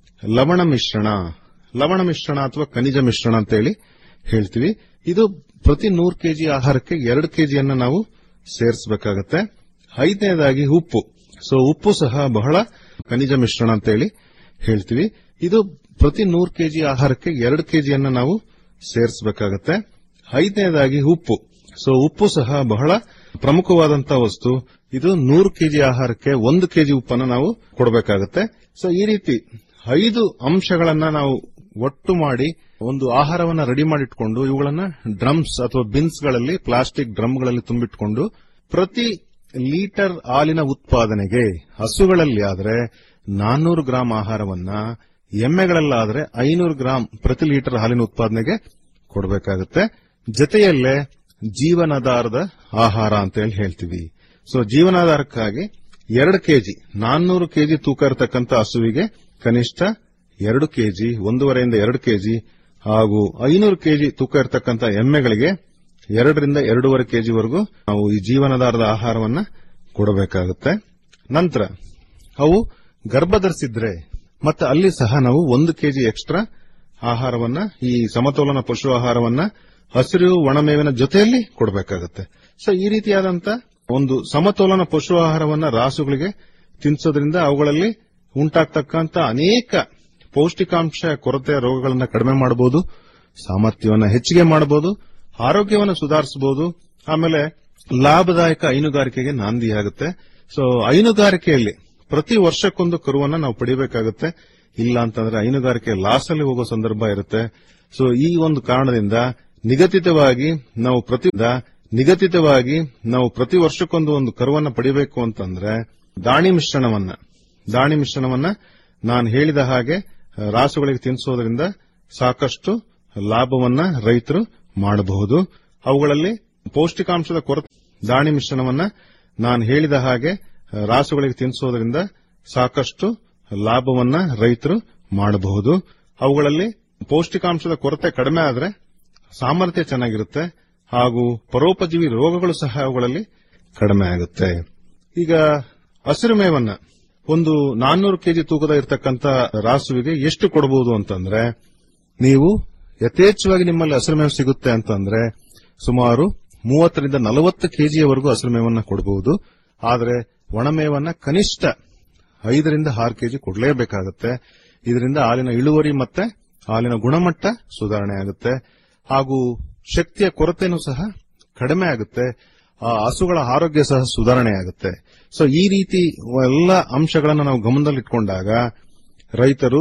ಲವಣ ಮಿಶ್ರಣ ಲವಣ ಮಿಶ್ರಣ ಅಥವಾ ಖನಿಜ ಮಿಶ್ರಣ ಅಂತ ಹೇಳಿ ಹೇಳ್ತೀವಿ ಇದು ಪ್ರತಿ ನೂರು ಕೆಜಿ ಆಹಾರಕ್ಕೆ ಎರಡು ಕೆಜಿಯನ್ನ ನಾವು ಸೇರಿಸಬೇಕಾಗತ್ತೆ ಐದನೇದಾಗಿ ಉಪ್ಪು ಸೊ ಉಪ್ಪು ಸಹ ಬಹಳ ಖನಿಜ ಮಿಶ್ರಣ ಅಂತ ಹೇಳಿ ಹೇಳ್ತೀವಿ ಇದು ಪ್ರತಿ ನೂರು ಕೆಜಿ ಆಹಾರಕ್ಕೆ ಎರಡು ಕೆಜಿಯನ್ನ ನಾವು ಸೇರಿಸಬೇಕಾಗತ್ತೆ ಐದನೇದಾಗಿ ಉಪ್ಪು ಸೊ ಉಪ್ಪು ಸಹ ಬಹಳ ಪ್ರಮುಖವಾದಂತಹ ವಸ್ತು ಇದು ನೂರು ಕೆಜಿ ಆಹಾರಕ್ಕೆ ಒಂದು ಕೆಜಿ ಉಪ್ಪನ್ನ ನಾವು ಕೊಡಬೇಕಾಗತ್ತೆ ಸೊ ಈ ರೀತಿ ಐದು ಅಂಶಗಳನ್ನ ನಾವು ಒಟ್ಟು ಮಾಡಿ ಒಂದು ಆಹಾರವನ್ನ ರೆಡಿ ಮಾಡಿಟ್ಕೊಂಡು ಇವುಗಳನ್ನ ಡ್ರಮ್ಸ್ ಅಥವಾ ಬಿನ್ಸ್ ಗಳಲ್ಲಿ ಪ್ಲಾಸ್ಟಿಕ್ ಡ್ರಮ್ಗಳಲ್ಲಿ ತುಂಬಿಟ್ಕೊಂಡು ಪ್ರತಿ ಲೀಟರ್ ಹಾಲಿನ ಉತ್ಪಾದನೆಗೆ ಹಸುಗಳಲ್ಲಿ ಆದ್ರೆ ನಾನ್ನೂರು ಗ್ರಾಂ ಆಹಾರವನ್ನ ಎಮ್ಮೆಗಳಲ್ಲಾದ್ರೆ ಐನೂರು ಗ್ರಾಂ ಪ್ರತಿ ಲೀಟರ್ ಹಾಲಿನ ಉತ್ಪಾದನೆಗೆ ಕೊಡಬೇಕಾಗುತ್ತೆ ಜೊತೆಯಲ್ಲೇ ಜೀವನಾಧಾರದ ಆಹಾರ ಅಂತ ಹೇಳಿ ಹೇಳ್ತೀವಿ ಸೊ ಜೀವನಾಧಾರಕ್ಕಾಗಿ ಎರಡು ಕೆಜಿ ನಾನ್ನೂರು ಕೆಜಿ ತೂಕ ಇರತಕ್ಕಂತ ಹಸುವಿಗೆ ಕನಿಷ್ಠ ಎರಡು ಕೆಜಿ ಒಂದೂವರೆಯಿಂದ ಎರಡು ಕೆಜಿ ಹಾಗೂ ಐನೂರು ಕೆಜಿ ತೂಕ ಇರತಕ್ಕಂತ ಎಮ್ಮೆಗಳಿಗೆ ಎರಡರಿಂದ ಎರಡೂವರೆ ಕೆಜಿವರೆಗೂ ನಾವು ಈ ಜೀವನಾಧಾರದ ಆಹಾರವನ್ನ ಕೊಡಬೇಕಾಗುತ್ತೆ ನಂತರ ಅವು ಗರ್ಭಧರಿಸಿದ್ರೆ ಮತ್ತೆ ಅಲ್ಲಿ ಸಹ ನಾವು ಒಂದು ಕೆಜಿ ಎಕ್ಸ್ಟ್ರಾ ಆಹಾರವನ್ನ ಈ ಸಮತೋಲನ ಪಶು ಆಹಾರವನ್ನ ಹಸಿರು ಒಣಮೇವಿನ ಜೊತೆಯಲ್ಲಿ ಕೊಡಬೇಕಾಗುತ್ತೆ ಸೊ ಈ ರೀತಿಯಾದಂತ ಒಂದು ಸಮತೋಲನ ಪಶು ಆಹಾರವನ್ನ ರಾಸುಗಳಿಗೆ ತಿನ್ನಿಸೋದ್ರಿಂದ ಅವುಗಳಲ್ಲಿ ಉಂಟಾಗ್ತಕ್ಕಂತ ಅನೇಕ ಪೌಷ್ಟಿಕಾಂಶ ಕೊರತೆ ರೋಗಗಳನ್ನ ಕಡಿಮೆ ಮಾಡಬಹುದು ಸಾಮರ್ಥ್ಯವನ್ನ ಹೆಚ್ಚಿಗೆ ಮಾಡಬಹುದು ಆರೋಗ್ಯವನ್ನು ಸುಧಾರಿಸಬಹುದು ಆಮೇಲೆ ಲಾಭದಾಯಕ ಹೈನುಗಾರಿಕೆಗೆ ನಾಂದಿಯಾಗುತ್ತೆ ಸೊ ಹೈನುಗಾರಿಕೆಯಲ್ಲಿ ಪ್ರತಿ ವರ್ಷಕ್ಕೊಂದು ಕರುವನ್ನ ನಾವು ಪಡಿಬೇಕಾಗುತ್ತೆ ಇಲ್ಲ ಅಂತಂದ್ರೆ ಹೈನುಗಾರಿಕೆ ಲಾಸ್ ಅಲ್ಲಿ ಹೋಗೋ ಸಂದರ್ಭ ಇರುತ್ತೆ ಸೊ ಈ ಒಂದು ಕಾರಣದಿಂದ ನಿಗದಿತವಾಗಿ ನಾವು ಪ್ರತಿ ನಿಗದಿತವಾಗಿ ನಾವು ಪ್ರತಿ ವರ್ಷಕ್ಕೊಂದು ಒಂದು ಕರುವನ್ನ ಪಡಿಬೇಕು ಅಂತಂದ್ರೆ ದಾಣಿ ಮಿಶ್ರಣವನ್ನ ದಾಣಿ ಮಿಶ್ರಣವನ್ನ ನಾನು ಹೇಳಿದ ಹಾಗೆ ರಾಸುಗಳಿಗೆ ತಿನ್ನಿಸೋದ್ರಿಂದ ಸಾಕಷ್ಟು ಲಾಭವನ್ನ ರೈತರು ಮಾಡಬಹುದು ಅವುಗಳಲ್ಲಿ ಪೌಷ್ಟಿಕಾಂಶದ ಕೊರತೆ ದಾಣಿ ಮಿಶ್ರಣವನ್ನ ನಾನು ಹೇಳಿದ ಹಾಗೆ ರಾಸುಗಳಿಗೆ ತಿನ್ನಿಸೋದ್ರಿಂದ ಸಾಕಷ್ಟು ಲಾಭವನ್ನ ರೈತರು ಮಾಡಬಹುದು ಅವುಗಳಲ್ಲಿ ಪೌಷ್ಟಿಕಾಂಶದ ಕೊರತೆ ಕಡಿಮೆ ಆದರೆ ಸಾಮರ್ಥ್ಯ ಚೆನ್ನಾಗಿರುತ್ತೆ ಹಾಗೂ ಪರೋಪಜೀವಿ ರೋಗಗಳು ಸಹ ಅವುಗಳಲ್ಲಿ ಕಡಿಮೆ ಆಗುತ್ತೆ ಈಗ ಹಸಿರು ಮೇವನ್ನ ಒಂದು ನಾನ್ನೂರು ಕೆಜಿ ತೂಕದ ಇರತಕ್ಕಂತ ರಾಸುವಿಗೆ ಎಷ್ಟು ಕೊಡಬಹುದು ಅಂತಂದ್ರೆ ನೀವು ಯಥೇಚ್ಛವಾಗಿ ನಿಮ್ಮಲ್ಲಿ ಹಸಿರು ಮೇವು ಸಿಗುತ್ತೆ ಅಂತಂದ್ರೆ ಸುಮಾರು ಮೂವತ್ತರಿಂದ ನಲವತ್ತು ಕೆಜಿಯವರೆಗೂ ಹಸಿರು ಮೇವನ್ನ ಕೊಡಬಹುದು ಆದರೆ ಒಣಮೇವನ್ನ ಕನಿಷ್ಠ ಐದರಿಂದ ಆರು ಕೆಜಿ ಕೊಡಲೇಬೇಕಾಗುತ್ತೆ ಇದರಿಂದ ಹಾಲಿನ ಇಳುವರಿ ಮತ್ತೆ ಹಾಲಿನ ಗುಣಮಟ್ಟ ಸುಧಾರಣೆ ಆಗುತ್ತೆ ಹಾಗೂ ಶಕ್ತಿಯ ಕೊರತೆನೂ ಸಹ ಕಡಿಮೆ ಆಗುತ್ತೆ ಆ ಹಸುಗಳ ಆರೋಗ್ಯ ಸಹ ಸುಧಾರಣೆ ಆಗುತ್ತೆ ಸೊ ಈ ರೀತಿ ಎಲ್ಲ ಅಂಶಗಳನ್ನು ನಾವು ಗಮನದಲ್ಲಿಟ್ಕೊಂಡಾಗ ರೈತರು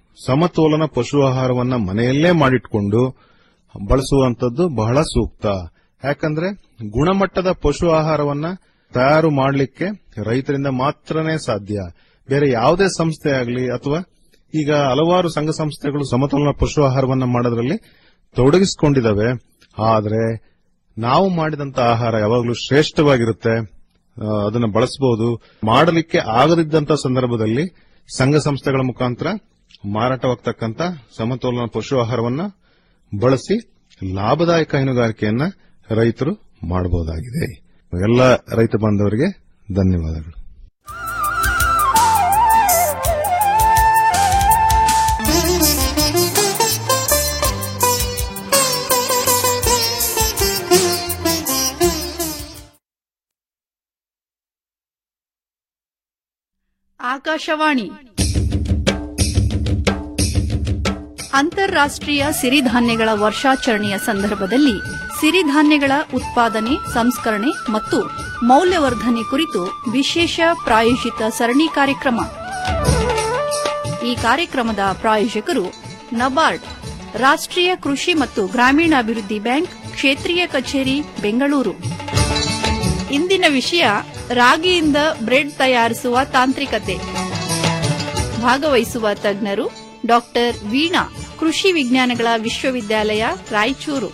ಸಮತೋಲನ ಪಶು ಆಹಾರವನ್ನ ಮನೆಯಲ್ಲೇ ಮಾಡಿಟ್ಕೊಂಡು ಬಳಸುವಂತದ್ದು ಬಹಳ ಸೂಕ್ತ ಯಾಕಂದ್ರೆ ಗುಣಮಟ್ಟದ ಪಶು ಆಹಾರವನ್ನ ತಯಾರು ಮಾಡಲಿಕ್ಕೆ ರೈತರಿಂದ ಮಾತ್ರನೇ ಸಾಧ್ಯ ಬೇರೆ ಯಾವುದೇ ಸಂಸ್ಥೆ ಆಗಲಿ ಅಥವಾ ಈಗ ಹಲವಾರು ಸಂಘ ಸಂಸ್ಥೆಗಳು ಸಮತೋಲನ ಪಶು ಆಹಾರವನ್ನ ಮಾಡೋದ್ರಲ್ಲಿ ತೊಡಗಿಸಿಕೊಂಡಿದ್ದಾವೆ ಆದರೆ ನಾವು ಮಾಡಿದಂತ ಆಹಾರ ಯಾವಾಗಲೂ ಶ್ರೇಷ್ಠವಾಗಿರುತ್ತೆ ಆ, ಅದನ್ನ ಬಳಸಬಹುದು ಮಾಡಲಿಕ್ಕೆ ಆಗದಿದ್ದಂತ ಸಂದರ್ಭದಲ್ಲಿ ಸಂಘ ಸಂಸ್ಥೆಗಳ ಮುಖಾಂತರ ಮಾರಾಟವಾಗ್ತಕ್ಕಂತ ಸಮತೋಲನ ಪಶು ಆಹಾರವನ್ನ ಬಳಸಿ ಲಾಭದಾಯಕ ಹೈನುಗಾರಿಕೆಯನ್ನ ರೈತರು ಮಾಡಬಹುದಾಗಿದೆ ಎಲ್ಲ ರೈತ ಬಾಂಧವರಿಗೆ ಧನ್ಯವಾದಗಳು ಆಕಾಶವಾಣಿ ಅಂತಾರಾಷ್ಟ್ರೀಯ ಸಿರಿಧಾನ್ಯಗಳ ವರ್ಷಾಚರಣೆಯ ಸಂದರ್ಭದಲ್ಲಿ ಸಿರಿಧಾನ್ಯಗಳ ಉತ್ಪಾದನೆ ಸಂಸ್ಕರಣೆ ಮತ್ತು ಮೌಲ್ಯವರ್ಧನೆ ಕುರಿತು ವಿಶೇಷ ಪ್ರಾಯೋಜಿತ ಸರಣಿ ಕಾರ್ಯಕ್ರಮ ಈ ಕಾರ್ಯಕ್ರಮದ ಪ್ರಾಯೋಜಕರು ನಬಾರ್ಡ್ ರಾಷ್ಟ್ರೀಯ ಕೃಷಿ ಮತ್ತು ಗ್ರಾಮೀಣಾಭಿವೃದ್ಧಿ ಬ್ಯಾಂಕ್ ಕ್ಷೇತ್ರೀಯ ಕಚೇರಿ ಬೆಂಗಳೂರು ಇಂದಿನ ವಿಷಯ ರಾಗಿಯಿಂದ ಬ್ರೆಡ್ ತಯಾರಿಸುವ ತಾಂತ್ರಿಕತೆ ಭಾಗವಹಿಸುವ ತಜ್ಞರು ಡಾಕ್ಟರ್ ವೀಣಾ ಕೃಷಿ ವಿಜ್ಞಾನಗಳ ವಿಶ್ವವಿದ್ಯಾಲಯ ರಾಯಚೂರು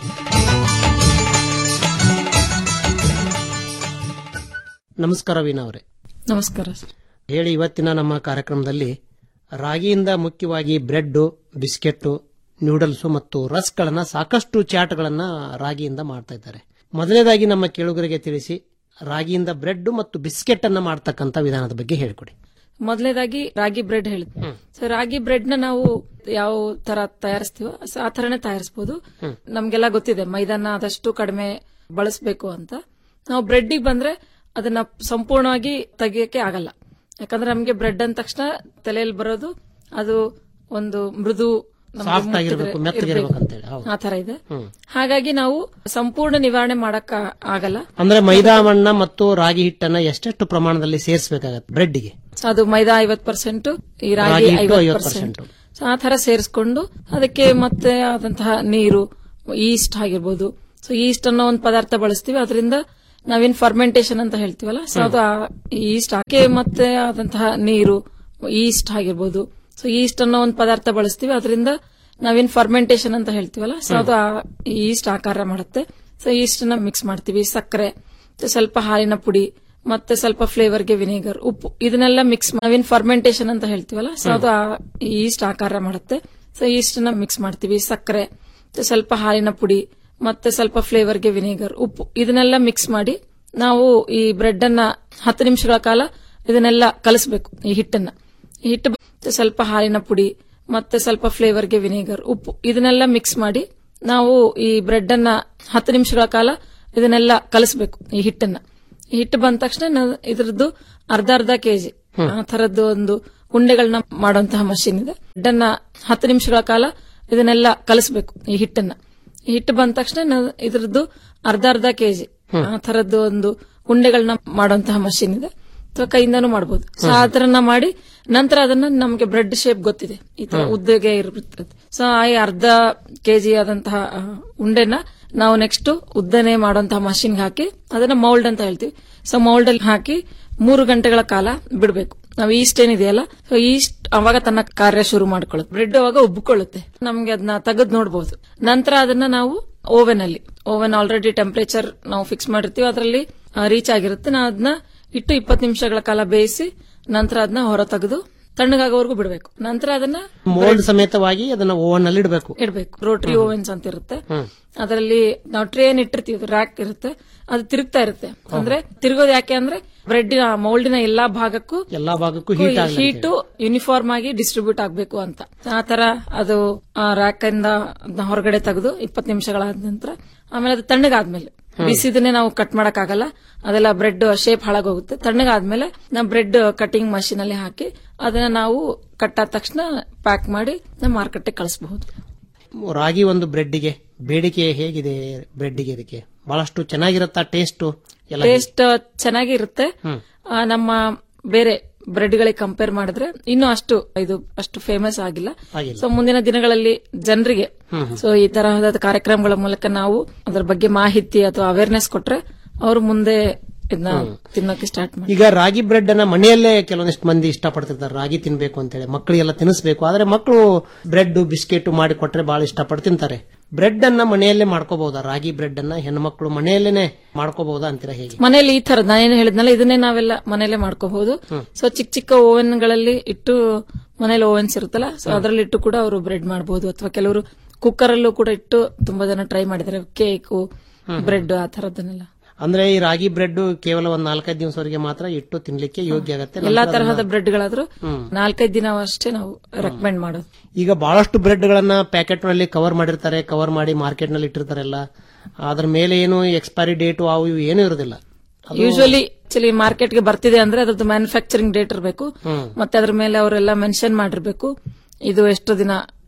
ನಮಸ್ಕಾರ ವೀಣಾ ಅವರೇ ನಮಸ್ಕಾರ ಸರ್ ಹೇಳಿ ಇವತ್ತಿನ ನಮ್ಮ ಕಾರ್ಯಕ್ರಮದಲ್ಲಿ ರಾಗಿಯಿಂದ ಮುಖ್ಯವಾಗಿ ಬ್ರೆಡ್ ಬಿಸ್ಕೆಟ್ ನ್ಯೂಡಲ್ಸ್ ಮತ್ತು ರಸ್ಗಳನ್ನ ಸಾಕಷ್ಟು ಚಾಟ್ಗಳನ್ನ ರಾಗಿಯಿಂದ ಮಾಡ್ತಾ ಇದ್ದಾರೆ ಮೊದಲನೇದಾಗಿ ನಮ್ಮ ಕೇಳುಗರಿಗೆ ತಿಳಿಸಿ ರಾಗಿಯಿಂದ ಬ್ರೆಡ್ ಮತ್ತು ಬಿಸ್ಕೆಟ್ ಅನ್ನ ಮಾಡ್ತಕ್ಕಂಥ ವಿಧಾನದ ಬಗ್ಗೆ ಹೇಳಿಕೊಡಿ ಮೊದಲನೇದಾಗಿ ರಾಗಿ ಬ್ರೆಡ್ ಹೇಳಿದ್ವಿ ಸೊ ರಾಗಿ ಬ್ರೆಡ್ ನ ನಾವು ಯಾವ ತರ ತಯಾರಿಸ್ತೀವೋ ಸೊ ಆ ತರನೇ ತಯಾರಿಸಬಹುದು ನಮ್ಗೆಲ್ಲ ಗೊತ್ತಿದೆ ಮೈದಾನ ಆದಷ್ಟು ಕಡಿಮೆ ಬಳಸಬೇಕು ಅಂತ ನಾವು ಬ್ರೆಡ್ಗೆ ಬಂದ್ರೆ ಅದನ್ನ ಸಂಪೂರ್ಣವಾಗಿ ತೆಗಿಯಕ್ಕೆ ಆಗಲ್ಲ ಯಾಕಂದ್ರೆ ನಮಗೆ ಬ್ರೆಡ್ ಅಂದ ತಕ್ಷಣ ತಲೆಯಲ್ಲಿ ಬರೋದು ಅದು ಒಂದು ಮೃದು ನಮ್ಗೆ Soft ಮುಟ್ಟಿದ್ರೆ ಆಗಿರ್ಬೇಕು, ಮೆತ್ತಗಿರ್ಬೇಕು ಇರ್ಬೇಕು. ಅಂತೇಳಿ, ಹೌದು. ಆ ತರ ಇದೆ ಹ್ಮ್. ಹಾಗಾಗಿ ನಾವು ಸಂಪೂರ್ಣ ನಿವಾರಣೆ ಮಾಡಕ್ ಆಗಲ್ಲ ಅಂದ್ರೆ ಮೈದಾ ಮಣ್ಣ ಮತ್ತು ರಾಗಿ ಹಿಟ್ಟನ್ನ ಎಷ್ಟೆಷ್ಟು ಪ್ರಮಾಣದಲ್ಲಿ ಸೇರಿಸಬೇಕಾಗತ್ತೆ ಬ್ರೆಡ್ಗೆ ಸೊ ಅದು ಮೈದಾ ಐವತ್ ಪರ್ಸೆಂಟ್ ಈ ರಾಗಿ ರಾಗಿ ಹಿಟ್ಟು ಐವತ್ 50%. ಪರ್ಸೆಂಟ್ ಸೊ ಆ ತರ ಸೇರಿಸ್ಕೊಂಡು ಅದಕ್ಕೆ ಮತ್ತೆ ಆದಂತಹ ನೀರು ಈಸ್ಟ್ ಆಗಿರ್ಬೋದು ಸೊ ಈಸ್ಟ್ ಅನ್ನೋ ಒಂದು ಪದಾರ್ಥ ಬಳಸ್ತೀವಿ ಅದರಿಂದ ನಾವೇನ್ ಫರ್ಮೆಂಟೇಶನ್ ಅಂತ ಹೇಳ್ತೀವಲ್ಲ ಸೊ ಅದು ಈಸ್ಟ್ ಹಾಕಿ ಮತ್ತೆ ಆದಂತಹ ನೀರು ಈಸ್ಟ್ ಆಗಿರ್ಬೋದು ಸೊ ಈಸ್ಟ್ ಅನ್ನೋ ಒಂದು ಪದಾರ್ಥ ಬಳಸ್ತೀವಿ ಅದರಿಂದ ನಾವೇನ್ ಫರ್ಮೆಂಟೇಶನ್ ಅಂತ ಹೇಳ್ತೀವಲ್ಲ ಸೊ ಅದು ಈಸ್ಟ್ ಆಕಾರ ಮಾಡುತ್ತೆ ಸೊ ಈಸ್ಟ್ ನ ಮಿಕ್ಸ್ ಮಾಡ್ತೀವಿ ಸಕ್ಕರೆ ಮತ್ತೆ ಸ್ವಲ್ಪ ಹಾಲಿನ ಪುಡಿ ಮತ್ತೆ ಸ್ವಲ್ಪ ಫ್ಲೇವರ್ಗೆ ವಿನೆಗರ್ ಉಪ್ಪು ಇದನ್ನೆಲ್ಲ ಮಿಕ್ಸ್ ನಾವೇನ್ ಫರ್ಮೆಂಟೇಶನ್ ಅಂತ ಹೇಳ್ತೀವಲ್ಲ ಸೊ ಅದು ಈಸ್ಟ್ ಆಕಾರ ಮಾಡುತ್ತೆ ಸೊ ಈಸ್ಟ್ ನ ಮಿಕ್ಸ್ ಮಾಡ್ತೀವಿ ಸಕ್ಕರೆ ಮತ್ತೆ ಸ್ವಲ್ಪ ಹಾಲಿನ ಪುಡಿ ಮತ್ತೆ ಸ್ವಲ್ಪ ಫ್ಲೇವರ್ಗೆ ವಿನೆಗರ್ ಉಪ್ಪು ಇದನ್ನೆಲ್ಲ ಮಿಕ್ಸ್ ಮಾಡಿ ನಾವು ಈ ಬ್ರೆಡ್ ಅನ್ನ ಹತ್ತು ನಿಮಿಷಗಳ ಕಾಲ ಇದನ್ನೆಲ್ಲ ಕಲಿಸ್ಬೇಕು ಈ ಹಿಟ್ಟನ್ನ ಈ ಹಿಟ್ಟು ಮತ್ತೆ ಸ್ವಲ್ಪ ಹಾಲಿನ ಪುಡಿ ಮತ್ತೆ ಸ್ವಲ್ಪ ಫ್ಲೇವರ್ಗೆ ವಿನೆಗರ್ ಉಪ್ಪು ಇದನ್ನೆಲ್ಲ ಮಿಕ್ಸ್ ಮಾಡಿ ನಾವು ಈ ಬ್ರೆಡ್ ಅನ್ನ ಹತ್ತು ನಿಮಿಷಗಳ ಕಾಲ ಇದನ್ನೆಲ್ಲ ಕಲಿಸ್ಬೇಕು ಈ ಹಿಟ್ಟನ್ನ ಈ ಹಿಟ್ಟು ಬಂದ ತಕ್ಷಣ ನ- ಇದ್ರದ್ದು ಅರ್ಧ ಅರ್ಧ ಕೆಜಿ ಆ ತರದ್ದು ಒಂದು ಉಂಡೆಗಳನ್ನ ಮಾಡುವಂತಹ ಮಷೀನ್ ಇದೆ ಬ್ರೆಡ್ ಅನ್ನ ಹತ್ತು ನಿಮಿಷಗಳ ಕಾಲ ಇದನ್ನೆಲ್ಲ ಕಲಿಸ್ಬೇಕು ಈ ಹಿಟ್ಟನ್ನ ಈ ಹಿಟ್ಟು ಬಂದ ತಕ್ಷಣ ನ- ಇದ್ರದ್ದು ಅರ್ಧ ಅರ್ಧ ಕೆಜಿ ಆ ತರದ್ದು ಒಂದು ಉಂಡೆಗಳನ್ನ ಮಾಡುವಂತಹ ಮಷೀನ್ ಇದೆ ಅಥವಾ ಕೈಯಿಂದನೂ ಮಾಡಬಹುದು ಸೊ ಆ ತರನ ಮಾಡಿ ನಂತರ ಅದನ್ನ ನಮಗೆ ಬ್ರೆಡ್ ಶೇಪ್ ಗೊತ್ತಿದೆ ಈ ತರ ಉದ್ದಗೆ ಇರುತ್ತೆ ಸೊ ಆ ಅರ್ಧ ಕೆಜಿ ಆದಂತಹ ಆ, ಉಂಡೆನ ನಾವು ನೆಕ್ಸ್ಟ್ ಉದ್ದನೆ ಮಾಡುವಂತಹ ಮಷಿನ್ಗೆ ಹಾಕಿ ಅದನ್ನ ಮೌಲ್ಡ್ ಅಂತ ಹೇಳ್ತೀವಿ ಸೊ ಮೌಲ್ಡ್ ಅಲ್ಲಿ ಹಾಕಿ ಮೂರು ಗಂಟೆಗಳ ಕಾಲ ಬಿಡಬೇಕು ನಾವು ಈಸ್ಟ್ ಏನಿದೆಯಲ್ಲ ಸೊ ಈಸ್ಟ್ ಅವಾಗ ತನ್ನ ಕಾರ್ಯ ಶುರು ಮಾಡ್ಕೊಳ್ಳುತ್ತೆ ಬ್ರೆಡ್ ಅವಾಗ ಉಬ್ಬಿಕೊಳ್ಳುತ್ತೆ ನಮ್ಗೆ ಅದನ್ನ ತೆಗೆದು ನೋಡಬಹುದು ನಂತರ ಅದನ್ನ ನಾವು ಓವೆನ್ ಅಲ್ಲಿ ಓವೆನ್ ಆಲ್ರೆಡಿ ಟೆಂಪರೇಚರ್ ನಾವು ಫಿಕ್ಸ್ ಮಾಡಿರ್ತೀವಿ ಅದರಲ್ಲಿ ರೀಚ್ ಆಗಿರುತ್ತೆ ನಾವು ಅದನ್ನ ಇಟ್ಟು ಇಪ್ಪತ್ತು ನಿಮಿಷಗಳ ಕಾಲ ಬೇಯಿಸಿ ನಂತರ ಅದನ್ನ ಹೊರ ತೆಗೆದು ತಣ್ಣಗಾಗೋವರೆಗೂ ಬಿಡಬೇಕು ನಂತರ ಅದನ್ನ ಮೋಲ್ಡ್ ಸಮೇತವಾಗಿ ಅದನ್ನ ಓವನ್ ಅಲ್ಲಿ ಇಡಬೇಕು ಇಡಬೇಕು ರೋಟರಿ ಓವೆನ್ಸ್ ಅಂತ ಇರುತ್ತೆ ಅದರಲ್ಲಿ ನಾವು ಟ್ರೇನ್ ಇಟ್ಟಿರ್ತೀವಿ ರ್ಯಾಕ್ ಇರುತ್ತೆ ಅದು ತಿರುಗ್ತಾ ಇರುತ್ತೆ ಅಂದ್ರೆ ತಿರುಗೋದು ಯಾಕೆ ಅಂದ್ರೆ ಬ್ರೆಡ್ಡಿನ ಮೌಲ್ಡಿನ ಎಲ್ಲಾ ಭಾಗಕ್ಕೂ ಎಲ್ಲಾ ಭಾಗಕ್ಕೂ ಹೀಟ್ ಆಗಲಿ ಹೀಟು ಯೂನಿಫಾರ್ಮ್ ಆಗಿ ಡಿಸ್ಟ್ರಿಬ್ಯೂಟ್ ಆಗಬೇಕು ಅಂತ ಆ ತರ ಅದು ರ್ಯಾಕ್ ಇಂದ ಅದ್ನ ಹೊರಗಡೆ ತೆಗೆದು ಇಪ್ಪತ್ತು ನಿಮಿಷಗಳಾದ ನಂತರ ಆಮೇಲೆ ಅದು ತಣ್ಣಗಾದ್ಮೇಲೆ ಬಿಸಿದನ್ನೇ ನಾವು ಕಟ್ ಮಾಡಕ್ ಆಗಲ್ಲ ಅದೆಲ್ಲ ಬ್ರೆಡ್ ಶೇಪ್ ಹಾಳಾಗೋಗುತ್ತೆ ತಣ್ಣಗಾದ್ಮೇಲೆ ನಾವು ಬ್ರೆಡ್ ಕಟಿಂಗ್ ಮಷೀನ್ ಅಲ್ಲಿ ಹಾಕಿ ಅದನ್ನ ನಾವು ಕಟ್ ಆದ ತಕ್ಷಣ ಪ್ಯಾಕ್ ಮಾಡಿ ನಾವು ಮಾರ್ಕೆಟ್ಗೆ ಕಳಿಸಬಹುದು ರಾಗಿ ಒಂದು ಬ್ರೆಡ್ಗೆ ಬೇಡಿಕೆ ಹೇಗಿದೆ ಬ್ರೆಡ್ಗೆ ಇದಕ್ಕೆ ಬಹಳಷ್ಟು ಚೆನ್ನಾಗಿರುತ್ತಾ ಟೇಸ್ಟ್ ಎಲ್ಲ ಟೇಸ್ಟ್ ಚೆನ್ನಾಗಿರುತ್ತೆ ಆ, ನಮ್ಮ ಬೇರೆ ಬ್ರೆಡ್ಗಳಿಗೆ ಕಂಪೇರ್ ಮಾಡಿದ್ರೆ ಇನ್ನೂ ಅಷ್ಟು ಇದು ಅಷ್ಟು ಫೇಮಸ್ ಆಗಿಲ್ಲ ಆಗಿಲ್ಲ. ಸೊ ಮುಂದಿನ ದಿನಗಳಲ್ಲಿ ಜನರಿಗೆ ಸೊ ಈ ತರಹದ ಕಾರ್ಯಕ್ರಮಗಳ ಮೂಲಕ ನಾವು ಅದರ ಬಗ್ಗೆ ಮಾಹಿತಿ ಅಥವಾ ಅವೇರ್ನೆಸ್ ಕೊಟ್ರೆ ಅವರು ಮುಂದೆ ಇದನ್ನ ತಿನ್ನೋಕೆ ಸ್ಟಾರ್ಟ್ ಮಾಡಿ ಈಗ ರಾಗಿ ಬ್ರೆಡ್ ಅನ್ನ ಮನೆಯಲ್ಲೇ ಕೆಲವೊಂದಿಷ್ಟು ಮಂದಿ ಇಷ್ಟಪಡ್ತಿರ್ತಾರೆ ರಾಗಿ ತಿನ್ಬೇಕು ಅಂತೇಳಿ ಮಕ್ಕಳಿಗೆಲ್ಲ ತಿನ್ನಿಸ್ಬೇಕು ಆದ್ರೆ ಮಕ್ಕಳು ಬ್ರೆಡ್ ಬಿಸ್ಕೆಟ್ ಮಾಡಿ ಕೊಟ್ರೆ ಬಹಳ ಇಷ್ಟಪಟ್ಟು ತಿಂತಾರೆ ಬ್ರೆಡ್ ಅನ್ನ ಮನೆಯಲ್ಲೇ ಮಾಡ್ಕೋಬಹುದಾ ರಾಗಿ ಬ್ರೆಡ್ ಅನ್ನ ಹೆಣ್ಮಕ್ಳು ಮನೆಯಲ್ಲೇನೆ ಮಾಡ್ಕೋಬಹುದಾ ಅಂತೀರಾ ಹೇಗೆ ಮನೇಲಿ ಈ ತರದ್ ನಾನೇನು ಹೇಳಿದ್ನಲ್ಲ ಇದನ್ನೇ ನಾವೆಲ್ಲ ಮನೇಲೆ ಮಾಡ್ಕೋಬಹುದು ಸೊ ಚಿಕ್ಕ ಚಿಕ್ಕ ಓವೆನ್ ಗಳಲ್ಲಿ ಇಟ್ಟು ಮನೇಲಿ ಓವೆನ್ಸ್ ಇರುತ್ತಲ್ಲ ಸೊ ಅದರಲ್ಲಿ ಇಟ್ಟು ಕೂಡ ಅವರು ಬ್ರೆಡ್ ಮಾಡಬಹುದು ಅಥವಾ ಕೆಲವರು ಕುಕ್ಕರ್ ಅಲ್ಲೂ ಕೂಡ ಇಟ್ಟು ತುಂಬಾ ಜನ ಟ್ರೈ ಮಾಡಿದ್ದಾರೆ ಕೇಕು ಬ್ರೆಡ್ ಆ ತರದನ್ನೆಲ್ಲ ಅಂದ್ರೆ ಈ ರಾಗಿ ಬ್ರೆಡ್ ಕೇವಲ ಒಂದ್ ನಾಲ್ಕೈದು ದಿವಸವರೆಗೆ ಮಾತ್ರ ಇಟ್ಟು ತಿನ್ಲಿಕ್ಕೆ ಯೋಗ್ಯ ಆಗತ್ತೆ ಎಲ್ಲಾ ನಂತರ ತರಹದ ಅದನ್ನ- ಬ್ರೆಡ್ ಗಳಾದ್ರೂ ಹ್ಮ್. ನಾಲ್ಕೈದು ದಿನ ಅಷ್ಟೇ ನಾವು ರೆಕಮೆಂಡ್ ಮಾಡೋದು ಈಗ ಬಹಳಷ್ಟು ಬ್ರೆಡ್ ಗಳನ್ನ ಪ್ಯಾಕೆಟ್ ನಲ್ಲಿ ಕವರ್ ಮಾಡಿರ್ತಾರೆ ಕವರ್ ಮಾಡಿ ಮಾರ್ಕೆಟ್ ನಲ್ಲಿ ಇಟ್ಟಿರ್ತಾರೆಲ್ಲ ಅದ್ರ ಮೇಲೆ ಏನು ಎಕ್ಸ್ಪೈರಿ ಡೇಟ್ ಅವು ಇವು ಏನೂ ಇರೋದಿಲ್ಲ ಅದು- ಯೂಶುವಲಿ ಆಕ್ಚುಲಿ ಮಾರ್ಕೆಟ್ಗೆ ಬರ್ತಿದೆ ಅಂದ್ರೆ ಅದ್ರದ್ದು ಮ್ಯಾನುಫ್ಯಾಕ್ಚರಿಂಗ್ ಡೇಟ್ ಇರಬೇಕು ಹ್ಮ್. ಮತ್ತೆ ಅದ್ರ ಮೇಲೆ ಅವರೆಲ್ಲ ಮೆನ್ಷನ್ ಮಾಡಿರ್ಬೇಕು ಇದು ಎಷ್ಟು ದಿನ